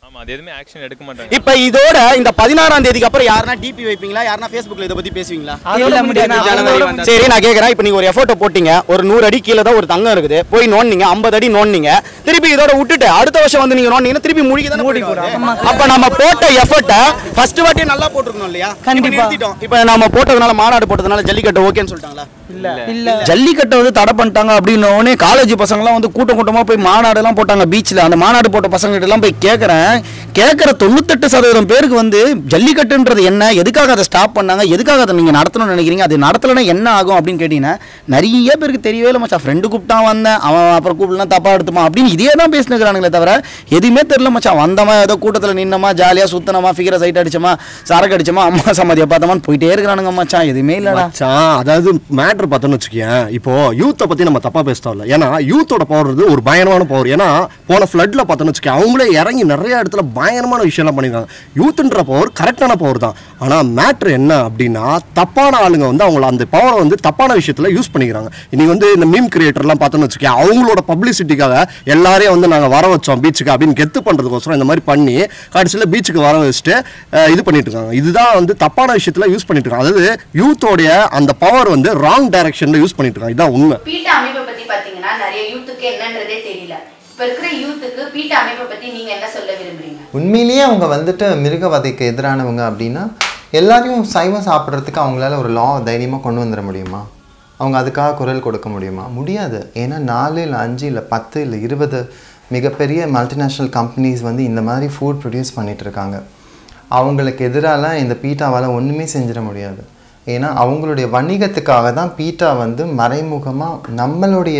ஆமா அது எதுவுமே ஆக்ஷன் எடுக்க மாட்டாங்க இப்போ இதோட இந்த பதினாறாம் தேதிக்கு அப்புறம் யாருன்னா டிபி வைப்பீங்களா யாருன்னா ஃபேஸ்புக்கில் இதை பத்தி பேசுவீங்களா அதோட முடியாது. சரி நான் கேட்குறேன் இப்போ நீங்கள் ஒரு எஃபோர்ட்டை போட்டீங்க ஒரு நூறு அடி கீழே தான் ஒரு தங்கம் இருக்குது போய் நோண்டிங்க ஐம்பது அடி நோண்டிங்க திருப்பி இதோட விட்டுட்டு அடுத்த வருஷம் வந்து நீங்கள் நோண்டிங்கன்னா திருப்பி மூழ்கி தானே மூடி அப்போ நம்ம போட்ட எஃபர்ட்டை ஃபர்ஸ்ட் வாட்டியே நல்லா போட்டிருக்கணும் இல்லையா கண்டிப்பா. நிறுத்திட்டோம் இப்போ நம்ம போட்டதுனால மாநாடு போட்டதுனால ஜல்லிக்கட்டு ஓகேன்னு சொல்லிட்டாங்களா இல்ல இல்ல ஜல்லிக்கட்டை வந்து தடை பண்ணிட்டாங்க அப்படின்ன உடனே காலேஜ் பசங்கலாம் வந்து கூட்டம் கூட்டமாக போய் மாநாடுலாம் போட்டாங்க பீச்சில் அந்த மாநாடு போட்ட பசங்ககிட்ட எல்லாம் போய் கேட்குறேன் கேட்குற தொண்ணூத்தெட்டு சதவீதம் பேருக்கு வந்து ஜல்லிக்கட்டுன்றது என்ன எதுக்காக அதை ஸ்டாப் பண்ணாங்க எதுக்காக அதை நீங்கள் நடத்தணும்னு நினைக்கிறீங்க அது நடத்தலைன்னா என்ன ஆகும் அப்படின்னு கேட்டிங்கன்னா நிறைய பேருக்கு தெரியவே இல்லை மச்சான் ஃப்ரெண்டு கூப்பிட்டான் வந்தேன் அவன் அப்புறம் கூப்பிடலாம் தப்பாக எடுத்துமா அப்படின்னு இதே தான் பேசினுக்கிறானுங்களே தவிர எதுவுமே தெரியல மச்சான் வந்தமா ஏதோ கூட்டத்தில் நின்னமா ஜாலியாக சுத்தனமா ஃபிகரை சைட் அடிச்சோமா சரக்கு அடிச்சோமா அம்மா சம்மதியை பார்த்தோமான்னு போயிட்டே இருக்கிறானுங்க மச்சான் எதுவுமே இல்லைடா மச்சான் அதாவது மேட்ரு பார்த்தோன்னு வச்சுக்கேன் இப்போ யூத்தை பத்தி நம்ம தப்பா பேச இல்லை ஏன்னா யூத்தோட பவர் வந்து ஒரு பயங்கரமான பவர் ஏன்னா போன ஃப்ளட்ல பார்த்தோன்னு வச்சுக்கேன் அவங்களே இறங்கி நிறைய இடத்துல பயங்கரமான விஷயம்லாம் பண்ணிருக்காங்க யூத்துன்ற பவர் கரெக்டான பவர் தான் ஆனா மேட்ரு என்ன அப்படின்னா தப்பான ஆளுங்க வந்து அவங்கள அந்த பவரை வந்து தப்பான விஷயத்துல யூஸ் பண்ணிக்கிறாங்க இன்னைக்கு வந்து இந்த மீம் கிரியேட்டர்லாம் பார்த்தோன்னு வச்சுக்கேன் அவங்களோட பப்ளிசிட்டிக்காக எல்லாரையும் வந்து நாங்கள் வர வச்சோம் பீச்சுக்கு அப்படின்னு கெத்து பண்றதுக்கோசரம் இந்த மாதிரி பண்ணி கடைசியில் பீச்சுக்கு வர வச்சுட்டு அஹ், இது பண்ணிட்டு இருக்காங்க இதுதான் வந்து தப்பான விஷயத்துல யூஸ் பண்ணிட்டு இருக்காங்க அதாவது யூத்தோடைய அந்த பவர் வந்து ராங் டைரக்ஷன்ல யூஸ் பண்ணிட்டு இருக்காங்க இதுதான் உண்மை பீட்டா அமைப்பை பத்தி பாத்தீங்கன்னா நிறைய யூத்துக்கு என்னன்றதே தெரியல இப்ப இருக்கிற யூத்துக்கு பீட்டா அமைப்பை பத்தி நீங்க என்ன சொல்ல விரும்புறீங்க உண்மையிலேயே அவங்க வந்துட்டு மிருகவதைக்கு எதிரானவங்க அப்படின்னா எல்லாரையும் சைவம் சாப்பிட்றதுக்கு அவங்களால ஒரு லா தைரியமாக கொண்டு வந்துட முடியுமா அவங்க அதுக்காக குரல் கொடுக்க முடியுமா முடியாது ஏன்னா நாலு இல்லை அஞ்சு இல்லை பத்து இல்லை இருபது மிகப்பெரிய மல்டிநேஷ்னல் கம்பெனிஸ் வந்து இந்த மாதிரி ஃபுட் ப்ரொடியூஸ் பண்ணிட்டு இருக்காங்க அவங்களுக்கு எதிரால இந்த பீட்டாவால் ஒன்றுமே செஞ்சிட முடியாது ஏன்னா அவங்களுடைய வணிகத்துக்காக தான் பீட்டா வந்து மறைமுகமாக நம்மளுடைய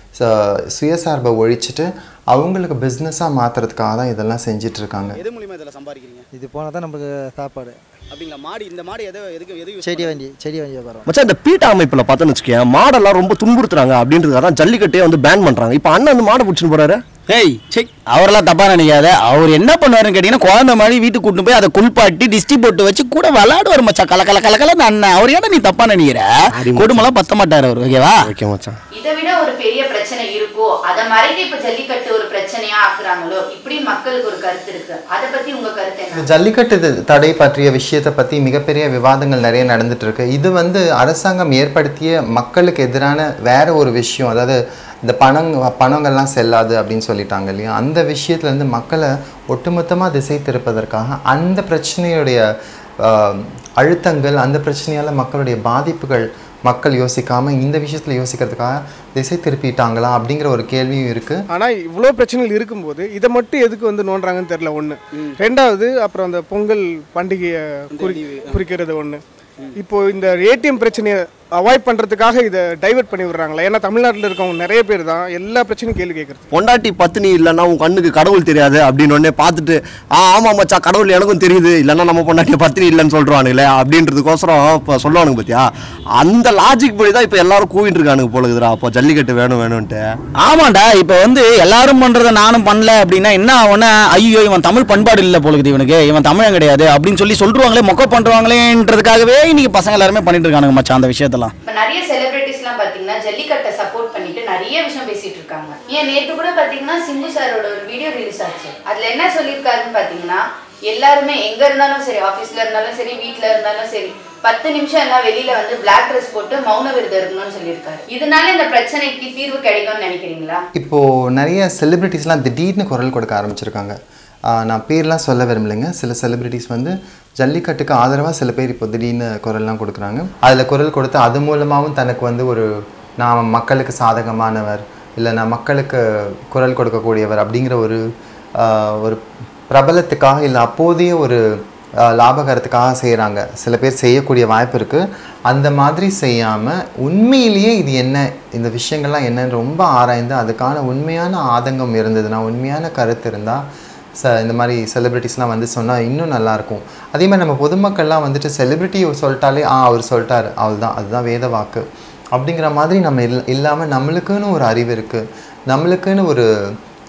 ச- சுயசார்பை ஒழிச்சிட்டு அவங்களுக்கு பிஸ்னஸாக மாற்றுறதுக்காக தான் இதெல்லாம் செஞ்சிட்டு இருக்காங்க எது மூலியமா இதில் சம்பாதிக்கிறீங்க இது போனால் தான் நமக்கு சாப்பாடு அப்படிங்களா மாடி இந்த மாடி எதோ எதுக்கு எது use செடி வண்டி செடி வண்டி வியாபாரம் மச்சான் இந்த பீட்டா அமைப்பில் பார்த்தோன்னு வச்சுக்கேன் மாடெல்லாம் ரொம்ப துன்புறுத்துறாங்க அப்படின்றதுக்காக தான் ஜல்லிக்கட்டே வந்து பேன் பண்ணுறாங்க இப்போ அண்ணன் வந்து மாடை பிடிச்சின்னு போறாரு ஏய் செக் அவரெல்லாம் தப்பா நினைக்காத அவர் என்ன பண்ணுவாருன்னு கேட்டீங்கன்னா குழந்தை மாதிரி வீட்டுக்கு கூட்டு போய் அதை குளிப்பாட்டி டிஸ்டி போட்டு வச்சு கூட விளையாடுவார் மச்சான் கல கல கல கலன்னு அண்ணன் அவர் ஏன்னா நீ தப்பா நினைக்கிற குடும்பம்லாம் பத்த மாட்டார் அவர் ஓகேவா ஓகே மச்சான் இதை விட ஒரு பெரிய பிரச்சனை இருக்கோ அதை மறைக்க இப்ப ஜல்லிக்கட்டு ஒரு பிரச்சனையா ஆக்குறாங்களோ இப்படி மக்களுக்கு ஒரு கருத்து இருக்கு அதை பத்தி உங்க கருத்து என்ன இந்த ஜல்லிக்கட்டு இது தடை பற்றிய விஷயத்தை பற்றி மிகப்பெரிய விவாதங்கள் நிறைய நடந்துட்டு இருக்கு இது வந்து அரசாங்கம் ஏற்படுத்திய மக்களுக்கு எதிரான வேற ஒரு விஷயம் அதாவது இந்த பணம் பணங்கள்லாம் செல்லாது அப்படின்னு சொல்லிட்டாங்க இல்லையா அந்த விஷயத்துலேருந்து மக்களை ஒட்டுமொத்தமாக திசை திருப்பதற்காக அந்த பிரச்சனையுடைய ஆஹ், அழுத்தங்கள் அந்த பிரச்சனையால் மக்களுடைய பாதிப்புகள் மக்கள் யோசிக்காம இந்த விஷயத்தில் யோசிக்கிறதுக்காக திசை திருப்பிட்டாங்களா அப்படிங்கிற ஒரு கேள்வியும் இருக்குது ஆனால் இவ்வளோ பிரச்சனைகள் இருக்கும்போது இதை மட்டும் எதுக்கு வந்து நோண்டுறாங்கன்னு தெரில ஒன்று ரெண்டாவது அப்புறம் அந்த பொங்கல் பண்டிகையை குறி குறிக்கிறது ஒன்று இப்போ இந்த ஏடிஎம் பிரச்சனையை அவாய்ட் பண்ணுறதுக்காக இதை டைவர்ட் பண்ணி விடுறாங்களா ஏன்னா தமிழ்நாட்டில் இருக்கவங்க நிறைய பேர் தான் எல்லா பிரச்சனையும் கேள்வி கேட்குறது பொண்டாட்டி பத்தினி இல்லைன்னா உன் கண்ணுக்கு கடவுள் தெரியாது அப்படின்னு உடனே பார்த்துட்டு ஆ ஆமாம் மச்சான் கடவுள் எனக்கும் தெரியுது இல்லைன்னா நம்ம பொண்டாட்டி பத்தினி இல்லைன்னு சொல்கிறானுங்களே அப்படின்றதுக்கோசரம் இப்போ சொல்லுவானுங்க பார்த்தியா அந்த லாஜிக் படி தான் இப்போ எல்லாரும் கூவிட்டு இருக்கானுங்க போல இருக்குதுடா அப்போ ஜல்லிக்கட்டு வேணும் வேணும்ன்ட்டு ஆமாண்டா இப்போ வந்து எல்லாரும் பண்றத நானும் பண்ணல அப்படின்னா என்ன ஆகும்னா ஐயோ இவன் தமிழ் பண்பாடு இல்லை போலுக்குது இவனுக்கு இவன் தமிழன் கிடையாது அப்படின்னு சொல்லி சொல்றாங்களே மொக்க பண்றாங்களேன்றதுக்காகவே இன்னைக்கு பசங்க எல்லாருமே பண்ணிட்டு இருக்கானுங்க மச்சான் அந்த விஷயத்தெல்லாம் இப்ப நிறைய செலிபிரிட்டிஸ்லாம் பாத்தீங்கன்னா ஜல்லிக்கட்டை சப்போர்ட் பண்ணிட்டு நிறைய விஷயம் பேசிட்டு இருக்காங்க ஏன் நேற்று கூட பாத்தீங்கன்னா சிம்பு சாரோட ஒரு வீடியோ ரிலீஸ் ஆச்சு அதுல என்ன சொல்லியிருக்காருன்னு பாத்தீங்கன்னா எல்லாருமே எங்க இருந்தாலும் சரி ஆபீஸ்ல இருந்தாலும் சரி வீட்ல இருந்தாலும் சரி பத்து நிமிஷம் எல்லாம் வெளியில வந்து பிளாக் ட்ரெஸ் போட்டு மௌன விரதம் இருக்கணும்னு சொல்லியிருக்காரு இதனால இந்த பிரச்சனைக்கு தீர்வு கிடைக்கும்னு நினைக்கிறீங்களா இப்போது நிறைய செலிபிரிட்டிஸ்லாம் திடீர்னு குரல் கொடுக்க ஆரம்பிச்சிருக்காங்க ஆஹ் நான் பேர்லாம் சொல்ல விரும்பலைங்க சில செலிபிரிட்டிஸ் வந்து ஜல்லிக்கட்டுக்கு ஆதரவாக சில பேர் இப்போ திடீர்னு குரல்லாம் கொடுக்குறாங்க அதில் குரல் கொடுத்து அது மூலமாகவும் தனக்கு வந்து ஒரு நான் மக்களுக்கு சாதகமானவர் இல்லை நான் மக்களுக்கு குரல் கொடுக்கக்கூடியவர் அப்படிங்கிற ஒரு ஆஹ் ஒரு பிரபலத்துக்காக இல்லை அப்போதைய ஒரு ஆஹ் லாபகரத்துக்காக செய்கிறாங்க சில பேர் செய்யக்கூடிய வாய்ப்பு இருக்குது அந்த மாதிரி செய்யாமல் உண்மையிலேயே இது என்ன இந்த விஷயங்கள்லாம் என்னன்னு ரொம்ப ஆராய்ந்து அதுக்கான உண்மையான ஆதங்கம் இருந்ததுன்னா உண்மையான கருத்து இருந்தால் ச இந்த மாதிரி செலிப்ரிட்டிஸ்லாம் வந்து சொன்னால் இன்னும் நல்லாயிருக்கும் அதே மாதிரி நம்ம பொதுமக்கள்லாம் வந்துட்டு செலிப்ரிட்டி சொல்லிட்டாலே ஆ அவர் சொல்லிட்டார் அவ்வளோதான் அதுதான் வேத வாக்கு அப்படிங்கிற மாதிரி நம்ம இல் இல்லாமல் நம்மளுக்குன்னு ஒரு அறிவு இருக்குது நம்மளுக்குன்னு ஒரு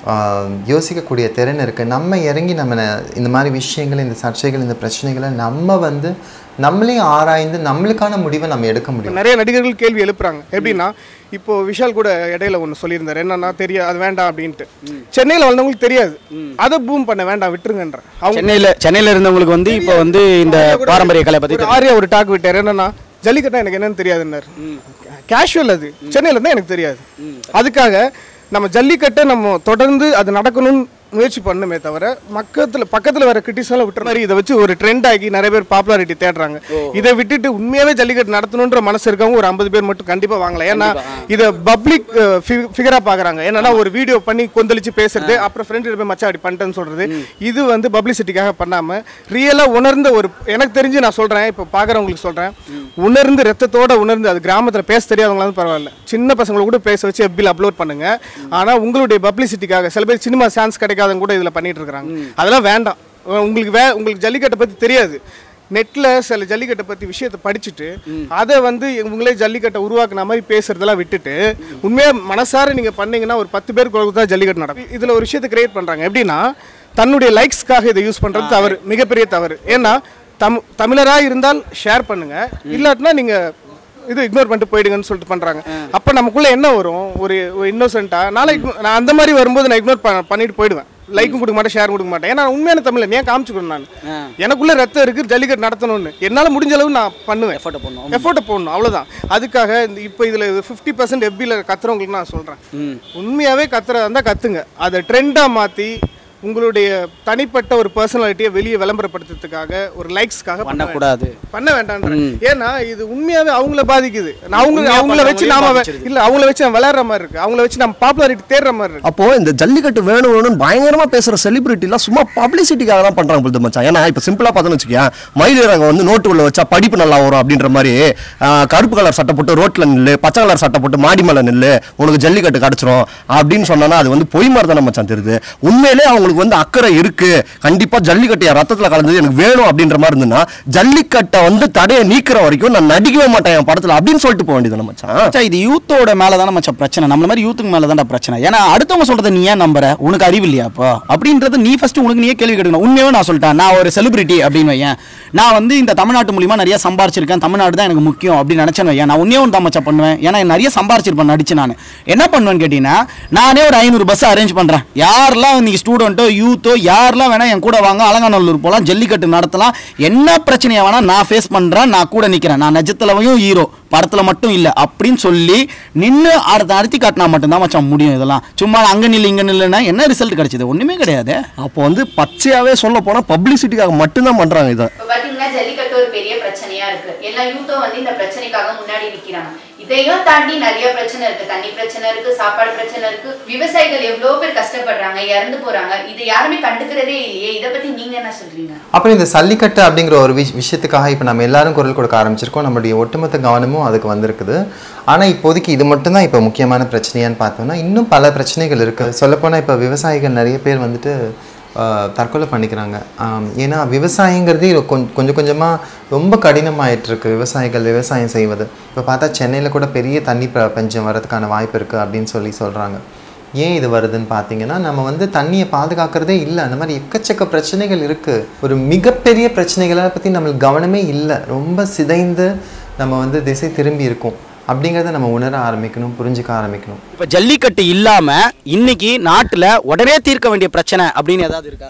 ஆஹ், யோசிக்கக்கூடிய திறன் இருக்குது நம்ம இறங்கி நம்ம ந- இந்த மாதிரி விஷயங்கள் இந்த சர்ச்சைகள் இந்த பிரச்சனைகளை நம்ம வந்து நம்மளே ஆராய்ந்து நம்மளுக்கான முடிவை நம்ம எடுக்க இப்ப முடியும் நிறைய நடிகர்கள் கேள்வி எழுப்புறாங்க எப்படின்னா இப்போ விஷால் கூட இடையில ஒன்று சொல்லியிருந்தாரு என்னன்னா தெரியாது அது வேண்டாம் அப்படின்ட்டு சென்னையில் வளர்ந்தவங்களுக்கு தெரியாது அதை பூம் பண்ண வேண்டாம் விட்டுருங்கன்ற அவங்க சென்னையில் சென்னையில் இருந்தவங்களுக்கு வந்து இப்போ வந்து இந்த பாரம்பரிய கலை பற்றி ஒரு ஆரியா ஒரு டாக் விட்டார் என்னன்னா ஜல்லிக்கட்டா எனக்கு என்னன்னு தெரியாதுன்னாரு கேஷுவல் அது சென்னையில் இருந்தால் எனக்கு தெரியாது அதுக்காக நம்ம ஜல்லிக்கட்டை நம்ம தொடர்ந்து அது நடக்கணும்னு முயற்சி பண்ணுமே தவிர மக்கத்துல பக்கத்தில் வர கிரிட்டிஸெல்லாம் விட்டுற மாதிரி இதை வச்சு ஒரு ட்ரெண்ட் ஆகி நிறைய பேர் பாப்புலாரிட்டி தேடுறாங்க இதை விட்டுட்டு உண்மையாவே ஜல்லிக்கட்டு நடத்தணுன்ற மனசு இருக்கவங்க ஒரு ஐம்பது பேர் மட்டும் கண்டிப்பா வாங்கலாம் ஏன்னா இதை பப்ளிக் ஃபிகரா பாக்குறாங்க என்னன்னா ஒரு வீடியோ பண்ணி கொந்தளிச்சு பேசுறது அப்புறம் ஃப்ரெண்ட் போய் மச்சா அப்படி பண்ணிட்டேன்னு சொல்றது இது வந்து பப்ளிசிட்டிக்காக பண்ணாம ரியலா உணர்ந்த ஒரு எனக்கு தெரிஞ்சு நான் சொல்றேன் இப்போ பாக்குறவங்களுக்கு சொல்றேன் உணர்ந்து ரத்தத்தோட உணர்ந்து அது கிராமத்துல பேச தெரியாதவங்களாலும் பரவாயில்ல சின்ன பசங்களை கூட பேச வச்சு எப்பில் அப்லோட் பண்ணுங்க ஆனா உங்களுடைய பப்ளிசிட்டிக்காக சில பேர் சினிமா சான்ஸ் கிடைக்காதவங்க கூட இதுல பண்ணிட்டு இருக்காங்க அதெல்லாம் வேண்டாம் உங்களுக்கு வே உங்களுக்கு ஜல்லிக்கட்டை பத்தி தெரியாது நெட்டில் சில ஜல்லிக்கட்டை பற்றி விஷயத்தை படிச்சுட்டு அதை வந்து இவங்களே ஜல்லிக்கட்டை உருவாக்குன மாதிரி பேசுறதெல்லாம் விட்டுட்டு உண்மையாக மனசார நீங்கள் பண்ணீங்கன்னா ஒரு பத்து பேர் குழந்தை தான் ஜல்லிக்கட்டு நடக்கும் இதில் ஒரு விஷயத்தை கிரியேட் பண்ணுறாங்க எப்படின்னா தன்னுடைய லைக்ஸ்க்காக இதை யூஸ் பண்ணுறது தவறு மிகப்பெரிய தவறு ஏன்னா தம் தமிழராக இருந்தால் ஷேர் பண்ணுங்க இல்லாட்டினா நீங்கள் இது இக்னோர் பண்ணிட்டு போயிடுங்கன்னு சொல்லிட்டு பண்றாங்க அப்ப நமக்குள்ள என்ன வரும் ஒரு இன்னோசென்ட்டா நாளைக்கு நான் அந்த மாதிரி வரும்போது நான் இக்னோர் பண்ணிட்டு போயிடுவேன் லைக்கும் கொடுக்க மாட்டேன் ஷேர் கொடுக்க மாட்டேன் ஏன்னா உண்மையான தமிழ் ஏன் காமிச்சுக்கணும் நான் எனக்குள்ள ரத்தம் இருக்கு ஜல்லிக்கட்டு நடத்தணும்னு என்னால முடிஞ்ச அளவு நான் பண்ணுவேன் எஃபோர்ட்டை போடணும் அவ்வளவுதான் அதுக்காக இந்த இப்போ இதுல ஃபிஃப்டி பர்சன்ட் எஃபியில் கத்துறவங்களுக்கு நான் சொல்றேன் உண்மையாவே கத்துறதா இருந்தா கத்துங்க அதை ட்ரெண்டா மாத்தி உங்களுடைய தனிப்பட்ட ஒரு பர்சனாலிட்டியை வெளியே விளம்பரப்படுத்துறதுக்காக ஒரு லைக்ஸ்க்காக பண்ணக்கூடாது. பண்ண வேண்டாம் ஏன்னா இது உண்மையாவே அவங்கள பாதிக்குது நான் அவங்க உண்மையா அவங்கள வச்சு நாம பண்றவங்களையும் பாதிச்சிருது. இல்ல அவங்கள வச்சு நம்ம விளையாடுற மாதிரி இருக்கு அவங்கள வச்சு நம்ம பாப்புலாரிட்டி தேடுற மாதிரி இருக்கு அப்போ இந்த ஜல்லிக்கட்டு வேணும் வேணும்னு பயங்கரமா பேசுற செலிபிரிட்டிலாம் சும்மா பப்ளிசிட்டிக்காக தான் பண்றாங்க புரியுது மச்சான் ஏன்னா இப்போ சிம்பிளா பார்த்தோன்னு வச்சுக்கேன் மயிலிறங்க வந்து நோட்டு உள்ள வச்சா படிப்பு நல்லா வரும் அப்படின்ற மாதிரி ஆஹ், கருப்பு கலர் சட்டை போட்டு ரோட்ல நில்லு பச்சை கலர் சட்டை போட்டு மாடி மேல நில்லு உனக்கு ஜல்லிக்கட்டு கிடைச்சிரும் அப்படின்னு சொன்னா அது வந்து பொய் மாதிரி தானே மச்சான் தெரியுது உண்மையிலே அவங்களுக்கு வந்து அக்கறை இருக்கு கண்டிப்பா ஜல்லிக்கட்டு என் ரத்தத்துல கலந்தது எனக்கு வேணும் அப்படின்ற மாதிரி இருந்ததுன்னா ஜல்லிக்கட்டை வந்து தடையை நீக்கிற வரைக்கும் நான் நடிக்கவே மாட்டேன் என் படத்துல அப்படின்னு சொல்லிட்டு போக வேண்டியது மச்சான் மச்சான், இது யூத்தோட மேல தானே மச்சான் பிரச்சனை நம்மள மாதிரி யூத்துக்கு மேல தான்டா பிரச்சனை ஏன்னா அடுத்தவங்க சொல்றதை நீ ஏன் நம்புற உனக்கு அறிவு இல்லையா அப்போ அப்படின்றது நீ ஃபர்ஸ்ட் உனக்கு நீயே கேள்வி கேட்கணும் உண்மையாவே நான் சொல்லிட்டேன் நான் ஒரு செலிபிரிட்டி அப்படின்னு வையேன் நான் வந்து இந்த தமிழ்நாட்டு மூலியமா நிறைய சம்பாரிச்சிருக்கேன் தமிழ்நாடு தான் எனக்கு முக்கியம் அப்படின்னு நினைச்சேன்னு வையேன் நான் உண்மையும் தான் மச்சான் பண்ணுவேன் ஏன்னா நிறைய சம்பாரிச்சிருப்பேன் நடிச்சு நான் என்ன பண்ணுவேன்னு கேட்டீங்கன்னா நானே ஒரு ஐநூறு பஸ் அரேஞ்ச் பண்றேன் யாரெல்லாம் இன்னைக்கு ஸ்டூடெண்ட்டோ யூத்தோ யாரெல்லாம் வேணா என் கூட வாங்க அலங்காநல்லூர் போகலாம் ஜல்லிக்கட்டு நடத்தலாம் என்ன பிரச்சனையை வேணா நான் ஃபேஸ் பண்றேன் நான் கூட நிக்கிறேன் நான் நிஜத்துலவையும் ஹீரோ படத்துல மட்டும் இல்ல அப்படின்னு சொல்லி நின்று அடுத்த நடத்தி காட்டினா மட்டும்தான் மச்சான் முடியும் இதெல்லாம் சும்மா அங்க நில்லு இங்க நில்லுன்னா என்ன ரிசல்ட் கிடைச்சது ஒண்ணுமே கிடையாது அப்போ வந்து பச்சையாவே சொல்ல போனா பப்ளிசிட்டிக்காக மட்டும்தான் பண்றாங்க இதை இப்போ பார்த்தீங்கன்னா ஜல்லிக்கட்டு ஒரு பெரிய பிரச்சனையா இருக்கு எல்லா யூத்தும் வந்து இந்த பிரச்சனைக்காக முன்னாடி நிக்கிறாங்க இதையும் தாண்டி நிறைய பிரச்சனை இருக்கு தண்ணி பிரச்சனை இருக்கு சாப்பாடு பிரச்சனை இருக்கு விவசாயிகள் எவ்வளோ பேர் கஷ்டப்படுறாங்க இறந்து போறாங்க இது யாருமே கண்டுக்கிறதே இல்லையே இதை பத்தி நீங்க என்ன சொல்றீங்க அப்புறம் இந்த சல்லிக்கட்டு அப்படிங்கிற ஒரு விஷ் விஷயத்துக்காக இப்போ நம்ம எல்லாரும் குரல் கொடுக்க ஆரம்பிச்சிருக்கோம் நம்மளுடைய ஒட்டுமொத்த கவனமும் அதுக்கு வந்திருக்குது ஆனால் இப்போதைக்கு இது மட்டும்தான் இப்போ முக்கியமான பிரச்சனையான்னு பார்த்தோம்னா இன்னும் பல பிரச்சனைகள் இருக்குது சொல்லப்போனால் இப்போ விவசாயிகள் நிறைய பேர் வந்துட்டு ஆஹ், தற்கொலை பண்ணிக்கிறாங்க ஆம், ஏன்னா விவசாயங்கிறதே கொஞ்சம் கொஞ்சம் கொஞ்சமாக ரொம்ப கடினமாயிட்டிருக்கு விவசாயிகள் விவசாயம் செய்வது இப்போ பார்த்தா சென்னையில் கூட பெரிய தண்ணி ப பஞ்சம் வரதுக்கான வாய்ப்பு இருக்குது அப்படின்னு சொல்லி சொல்கிறாங்க ஏன் இது வருதுன்னு பார்த்தீங்கன்னா நம்ம வந்து தண்ணியை பாதுகாக்கிறதே இல்லை அந்த மாதிரி எக்கச்சக்க பிரச்சனைகள் இருக்குது ஒரு மிகப்பெரிய பிரச்சனைகளை பற்றி நம்மளுக்கு கவனமே இல்லை ரொம்ப சிதைந்து நம்ம வந்து திசை திரும்பி இருக்கோம் அப்படிங்கிறத நம்ம உணர ஆரம்பிக்கணும் புரிஞ்சுக்க ஆரம்பிக்கணும் இப்ப ஜல்லிக்கட்டு இல்லாம இன்னைக்கு நாட்டுல உடனே தீர்க்க வேண்டிய பிரச்சனை அப்படின்னு ஏதாவது இருக்கா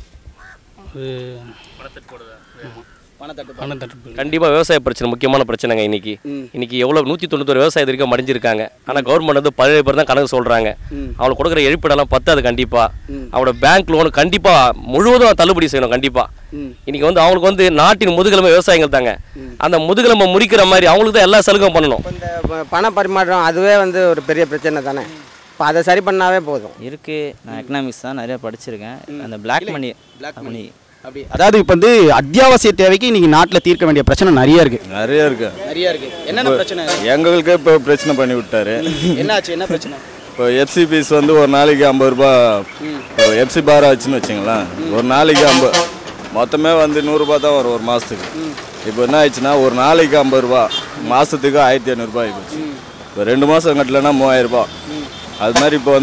கண்டிப்பாக விவசாய பிரச்சனை முக்கியமான பிரச்சனைங்க இன்னைக்கு இன்னைக்கு எவ்வளோ நூற்றி தொண்ணூத்தொரு விவசாயத்து வரைக்கும் மடிஞ்சிருக்காங்க ஆனால் கவர்மெண்ட் வந்து பதினேழு பேர் தான் கணக்கு சொல்கிறாங்க அவனுக்கு கொடுக்குற எழுப்பிடலாம் பத்தாது கண்டிப்பாக அவனோட பேங்க் லோன் கண்டிப்பாக முழுவதும் தள்ளுபடி செய்யணும் கண்டிப்பாக இன்னைக்கு வந்து அவங்களுக்கு வந்து நாட்டின் முதுகெலும்பு விவசாயிகள் தாங்க அந்த முதுகெலும்பை முறிக்கிற மாதிரி அவங்களுக்கு தான் எல்லா சலுகையும் பண்ணணும் இந்த ப- பண பரிமாற்றம் அதுவே வந்து ஒரு பெரிய பிரச்சனை தானே இப்போ அதை சரி பண்ணாவே போதும் இருக்கு நான் எக்கனாமிக்ஸ் தான் நிறைய படிச்சிருக்கேன் அந்த பிளாக் மணி பிளாக் மணி அப்படி அதாவது இப்போ வந்து அத்தியாவசிய தேவைக்கு இன்னைக்கு நாட்டுல தீர்க்க வேண்டிய பிரச்சனை நிறைய இருக்கு நிறைய இருக்கு நிறைய இருக்கு என்னென்ன பிரச்சனை எங்களுக்கு இப்போ பிரச்சனை பண்ணி விட்டாரு என்னாச்சு என்ன பிரச்சனை இப்போ எஃப்சி பீஸ் வந்து ஒரு நாளைக்கு ஐம்பது ரூபா இப்போ எஃப்சி பார் ஆச்சுன்னு வச்சுங்களேன் ஒரு நாளைக்கு ஐம்பது மொத்தமே வந்து நூறுரூபா தான் வரும் ஒரு மாதத்துக்கு இப்போ என்ன ஆயிடுச்சுன்னா ஒரு நாளைக்கு ஐம்பது ரூபா மாதத்துக்கு ஆயிரத்தி ஐநூறுரூபா ஆகிப்போச்சு இப்போ ரெண்டு மாதம் கட்டலைன்னா மூவாயிரம் ரூபாய் அது மாதிரி இப்போ வந்து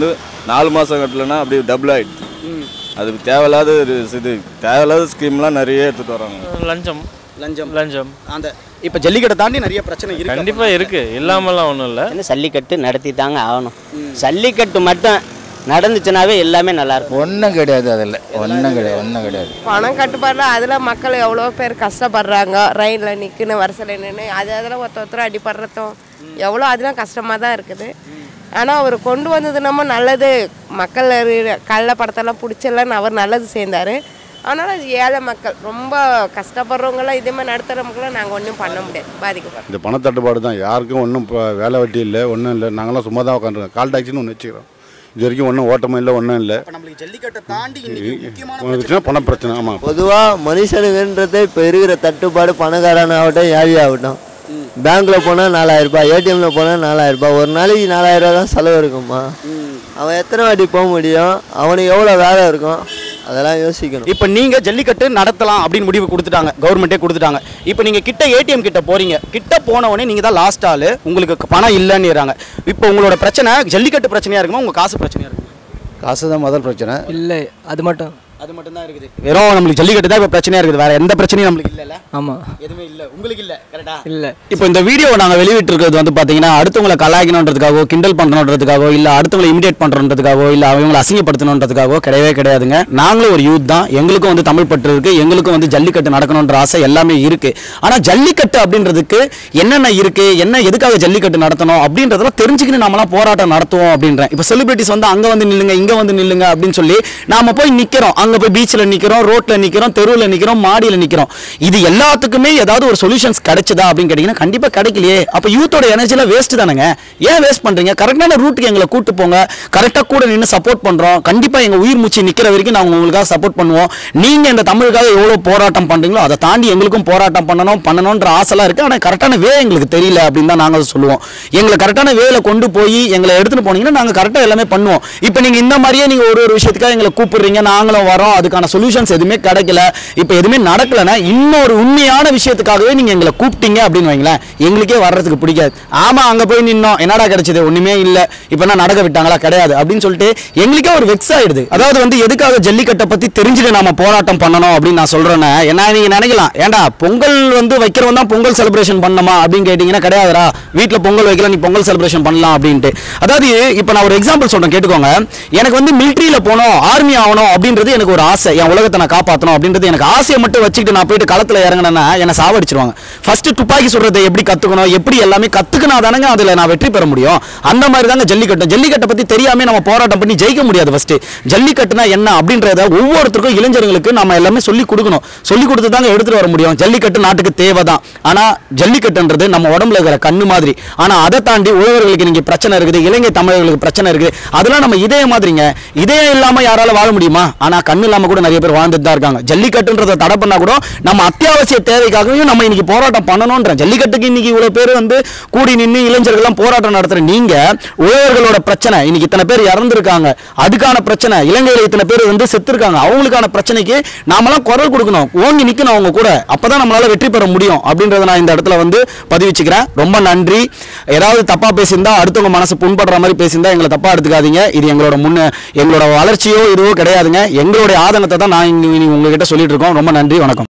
நாலு மாதம் கட்டலைன்னா அப்படியே டபுள் ஆகிடுது அது தேவையில்லாத ஒரு இது தேவையில்லாத ஸ்கீம்லாம் நிறைய எடுத்துகிட்டு வராங்க லஞ்சம் லஞ்சம் லஞ்சம் அந்த இப்போ ஜல்லிக்கட்டை தாண்டி நிறைய பிரச்சனை இருக்கு கண்டிப்பா இருக்கு இல்லாமலாம் ஒன்றும் இல்லை என்ன ஜல்லிக்கட்டு நடத்தி தாங்க ஆகணும் ஜல்லிக்கட்டு மட்டும் நடந்துச்சுனாவே எல்லாமே நல்லா இருக்கும் ஒன்றும் கிடையாது அதில் ஒன்றும் கிடையாது ஒன்றும் கிடையாது பணம் கட்டுப்பாடில் அதில் மக்கள் எவ்வளோ பேர் கஷ்டப்படுறாங்க ரயிலில் நிற்கணும் வரிசையில் நின்று அது அதில் ஒருத்த ஒருத்தர் அடிபடுறதும் எவ்வளோ அதெல்லாம் கஷ்டமாக தான் இருக்குது ஆனால் அவர் கொண்டு வந்தது நம்ம நல்லது மக்கள் கள்ள படத்தெல்லாம் பிடிச்செல்லாம் அவர் நல்லது சேர்ந்தார் அதனால் அது ஏழை மக்கள் ரொம்ப கஷ்டப்படுறவங்களாம் இதே மாதிரி நடத்துகிறவங்களாம் நாங்கள் ஒன்றும் பண்ண முடியாது பாதிக்கப்படுறோம் இந்த பணத்தட்டுப்பாடு தான் யாருக்கும் ஒன்றும் இப்போ வேலை வெட்டி இல்லை ஒன்றும் இல்லை நாங்களாம் சும்மா தான் உட்காந்துருக்கோம் கால் டாக்ஸின்னு ஒன்று வச்சுக்கிறோம் இது வரைக்கும் ஒன்றும் ஓட்டமும் இல்லை ஒன்றும் இல்லை நம்மளுக்கு ஜல்லிக்கட்டை தாண்டி பிரச்சனை பண பிரச்சனை ஆமாம் பொதுவாக மனுஷனுக்குன்றது இப்போ இருக்கிற தட்டுப்பாடு பணக்காரன் ஆகட்டும் ஏழை ஆகட்டும் பேங்க்ல போனால் நாலாயிரம் ரூபாய் ஏடிஎம்ல போனால் நாலாயிரம் ரூபாய் ஒரு நாளைக்கு நாலாயிரம் ரூபாய் தான் செலவு இருக்குமா அவன் எத்தனை வாட்டி போக முடியும் அவனுக்கு எவ்வளோ வேலை இருக்கும் அதெல்லாம் யோசிக்கணும் இப்போ நீங்க ஜல்லிக்கட்டு நடத்தலாம் அப்படின்னு முடிவு கொடுத்துட்டாங்க கவர்மெண்ட்டே கொடுத்துட்டாங்க இப்போ நீங்க கிட்ட ஏடிஎம் கிட்ட போறீங்க கிட்ட போன உடனே நீங்க தான் லாஸ்ட் ஆளு உங்களுக்கு பணம் இல்லைன்னுறாங்க இப்போ உங்களோட பிரச்சனை ஜல்லிக்கட்டு பிரச்சனையா இருக்குமா உங்க காசு பிரச்சனையா இருக்குமா காசு தான் முதல் பிரச்சனை இல்லை அது மட்டும் அது மட்டும் தான் இருக்குது வெறும் நம்மளுக்கு ஜல்லிக்கட்டு தான் இப்போ பிரச்சனையா இருக்குது வேற எந்த பிரச்சனையும் நம்மளுக்கு இல்லைல்ல ஆமாம் எதுவுமே இல்லை உங்களுக்கு இல்லை கரெக்டா இல்லை இப்போ இந்த வீடியோவை நாங்கள் வெளியிட்டிருக்கிறது வந்து பார்த்தீங்கன்னா அடுத்தவங்களை கலாய்க்கணுன்றதுக்காகவோ கிண்டல் பண்ணணுன்றதுக்காகவோ இல்லை அடுத்தவங்களை இமிடேட் பண்ணுறதுக்காகவோ இல்லை அவங்களை அசிங்கப்படுத்தணுன்றதுக்காகவோ கிடையவே கிடையாதுங்க நாங்களும் ஒரு யூத் தான் எங்களுக்கும் வந்து தமிழ் பற்று இருக்கு எங்களுக்கும் வந்து ஜல்லிக்கட்டு நடக்கணுன்ற ஆசை எல்லாமே இருக்கு ஆனால் ஜல்லிக்கட்டு அப்படின்றதுக்கு என்னென்ன இருக்கு என்ன எதுக்காக ஜல்லிக்கட்டு நடத்தணும் அப்படின்றதெல்லாம் தெரிஞ்சுக்கிட்டு நாமெல்லாம் போராட்டம் நடத்துவோம் அப்படின்றேன் இப்போ செலிபிரிட்டிஸ் வந்து அங்கே வந்து நில்லுங்க இங்கே வந்து நில்லுங்க அப்படின்னு சொல்லி நாம போய் நிற்கிறோம் அங்கே போய் பீச்சில் நிற்கிறோம் ரோட்டில் நிற்கிறோம் தெருவில் நிற்கிறோம் மாடியில் நிற்கிறோம் இது எல்லாத்துக்குமே ஏதாவது ஒரு சொல்யூஷன்ஸ் கிடைச்சதா அப்படின்னு கேட்டிங்கன்னா கண்டிப்பாக கிடைக்கலையே அப்போ யூத்தோட எனர்ஜியில் வேஸ்ட் தானேங்க ஏன் வேஸ்ட் பண்ணுறீங்க கரெக்டான ரூட்டுக்கு எங்களை கூட்டு போங்க கரெக்டாக கூட நின்று சப்போர்ட் பண்ணுறோம் கண்டிப்பாக எங்கள் உயிர் மூச்சு நிற்கிற வரைக்கும் நாங்கள் உங்களுக்காக சப்போர்ட் பண்ணுவோம் நீங்கள் இந்த தமிழுக்காக எவ்வளோ போராட்டம் பண்ணுறீங்களோ அதை தாண்டி எங்களுக்கும் போராட்டம் பண்ணணும் பண்ணணுன்ற ஆசைலாம் இருக்குது ஆனால் கரெக்டான வே எங்களுக்கு தெரியல அப்படின்னு தான் நாங்கள் சொல்லுவோம் எங்களை கரெக்டான வேல கொண்டு போய் எங்களை எடுத்துகிட்டு போனீங்கன்னா நாங்கள் கரெக்டாக எல்லாமே பண்ணுவோம் இப்போ நீங்கள் இந்த மாதிரியே நீங்கள் ஒரு ஒரு விஷயத்துக்காக எங்களை கூப்பிடுறீங்க நாங்களும் வரோம் அதுக்கான சொல்யூஷன்ஸ் எதுவுமே கிடைக்கல இப்போ எதுவுமே நடக்கலைன்னா இன்னொரு உண்மையான விஷயத்துக்காகவே நீங்கள் எங்களை கூப்பிட்டீங்க அப்படின்னு வைங்களேன் எங்களுக்கே வர்றதுக்கு பிடிக்காது ஆமாம் அங்கே போய் நின்னோம் என்னடா கிடைச்சது ஒன்றுமே இல்லை இப்போ என்ன நடக்க விட்டாங்களா கிடையாது அப்படின்னு சொல்லிட்டு எங்களுக்கே ஒரு வெக்ஸ் ஆயிடுது அதாவது வந்து எதுக்காக ஜல்லிக்கட்டை பற்றி தெரிஞ்சுட்டு நாம போராட்டம் பண்ணணும் அப்படின்னு நான் சொல்கிறேன்னா என்ன நீங்கள் நினைக்கலாம் ஏன்டா பொங்கல் வந்து வைக்கிறவன் தான் பொங்கல் செலிப்ரேஷன் பண்ணணுமா அப்படின்னு கேட்டிங்கன்னா கிடையாதுடா வீட்டில் பொங்கல் வைக்கலாம் நீ பொங்கல் செலிப்ரேஷன் பண்ணலாம் அப்படின்ட்டு அதாவது இப்போ நான் ஒரு எக்ஸாம்பிள் சொல்கிறேன் கேட்டுக்கோங்க எனக்கு வந்து மிலிட்ரியில் போகணும் ஆர்மி ஆகணும் அப்படின்றது எனக்கு ஒரு ஆசை என் உலகத்தை நான் காப்பாற்றணும் அப்படின்றது எனக்கு ஆசையை மட்டும் வச்சுக்கிட்டு நான் போயிட்டு களத்தில் இறங்கினேன்னா என்னை சாவடிச்சிருவாங்க ஃபர்ஸ்ட் துப்பாக்கி சுடுறதை எப்படி கற்றுக்கணும் எப்படி எல்லாமே கற்றுக்கினா தானங்க அதில் நான் வெற்றி பெற முடியும் அந்த மாதிரி தாங்க ஜல்லிக்கட்டு ஜல்லிக்கட்டை பற்றி தெரியாம நம்ம போராட்டம் பண்ணி ஜெயிக்க முடியாது ஃபர்ஸ்ட் ஜல்லிக்கட்டுனா என்ன அப்படின்றத ஒவ்வொருத்தருக்கும் இளைஞர்களுக்கு நம்ம எல்லாமே சொல்லி கொடுக்கணும் சொல்லி கொடுத்து தாங்க எடுத்துட்டு வர முடியும் ஜல்லிக்கட்டு நாட்டுக்கு தேவை தான் ஆனால் ஜல்லிக்கட்டுன்றது நம்ம உடம்புல இருக்கிற கண்ணு மாதிரி ஆனால் அதை தாண்டி உழவர்களுக்கு நீங்க பிரச்சனை இருக்குது இலங்கை தமிழர்களுக்கு பிரச்சனை இருக்குது அதெல்லாம் நம்ம இதய மாதிரிங்க இதயம் இல்லாமல் யாரால வாழ முடியுமா ஆனால் கண்ணு இல்லாமல் கூட நிறைய பேர் வாழ்ந்துட்டு தான் இருக்காங்க ஜல்லிக்கட்டுன்றதை தடை பண்ணா கூட நம்ம அத்தியாவசிய தேவைக்காகவும் நம்ம இன்னைக்கு போராட்டம் பண்ணணும்ன்ற ஜல்லிக்கட்டுக்கு இன்னைக்கு இவ்வளவு பேர் வந்து கூடி நின்று இளைஞர்கள்லாம் போராட்டம் நடத்துற நீங்க உழவர்களோட பிரச்சனை இன்னைக்கு இத்தனை பேர் இறந்துருக்காங்க அதுக்கான பிரச்சனை இலங்கையில் இத்தனை பேர் வந்து செத்துருக்காங்க அவங்களுக்கான பிரச்சனைக்கு நாமெல்லாம் குரல் கொடுக்கணும் ஓங்கி நிக்கணும் அவங்க கூட அப்பதான் நம்மளால வெற்றி பெற முடியும் அப்படின்றத நான் இந்த இடத்துல வந்து பதிவிச்சுக்கிறேன் ரொம்ப நன்றி ஏதாவது தப்பா பேசியிருந்தா அடுத்தவங்க மனசு புண்படுற மாதிரி பேசியிருந்தா எங்களை தப்பா எடுத்துக்காதீங்க இது எங்களோட முன்ன எங்களோட வளர்ச்சியோ இதுவோ கிடையாதுங்க எங்களுடைய ஆதங்கத்தை தான் நான் இனி உங்ககிட்ட சொல்லிட்டு இருக்கோம் ரொம்ப நன்றி வணக்கம்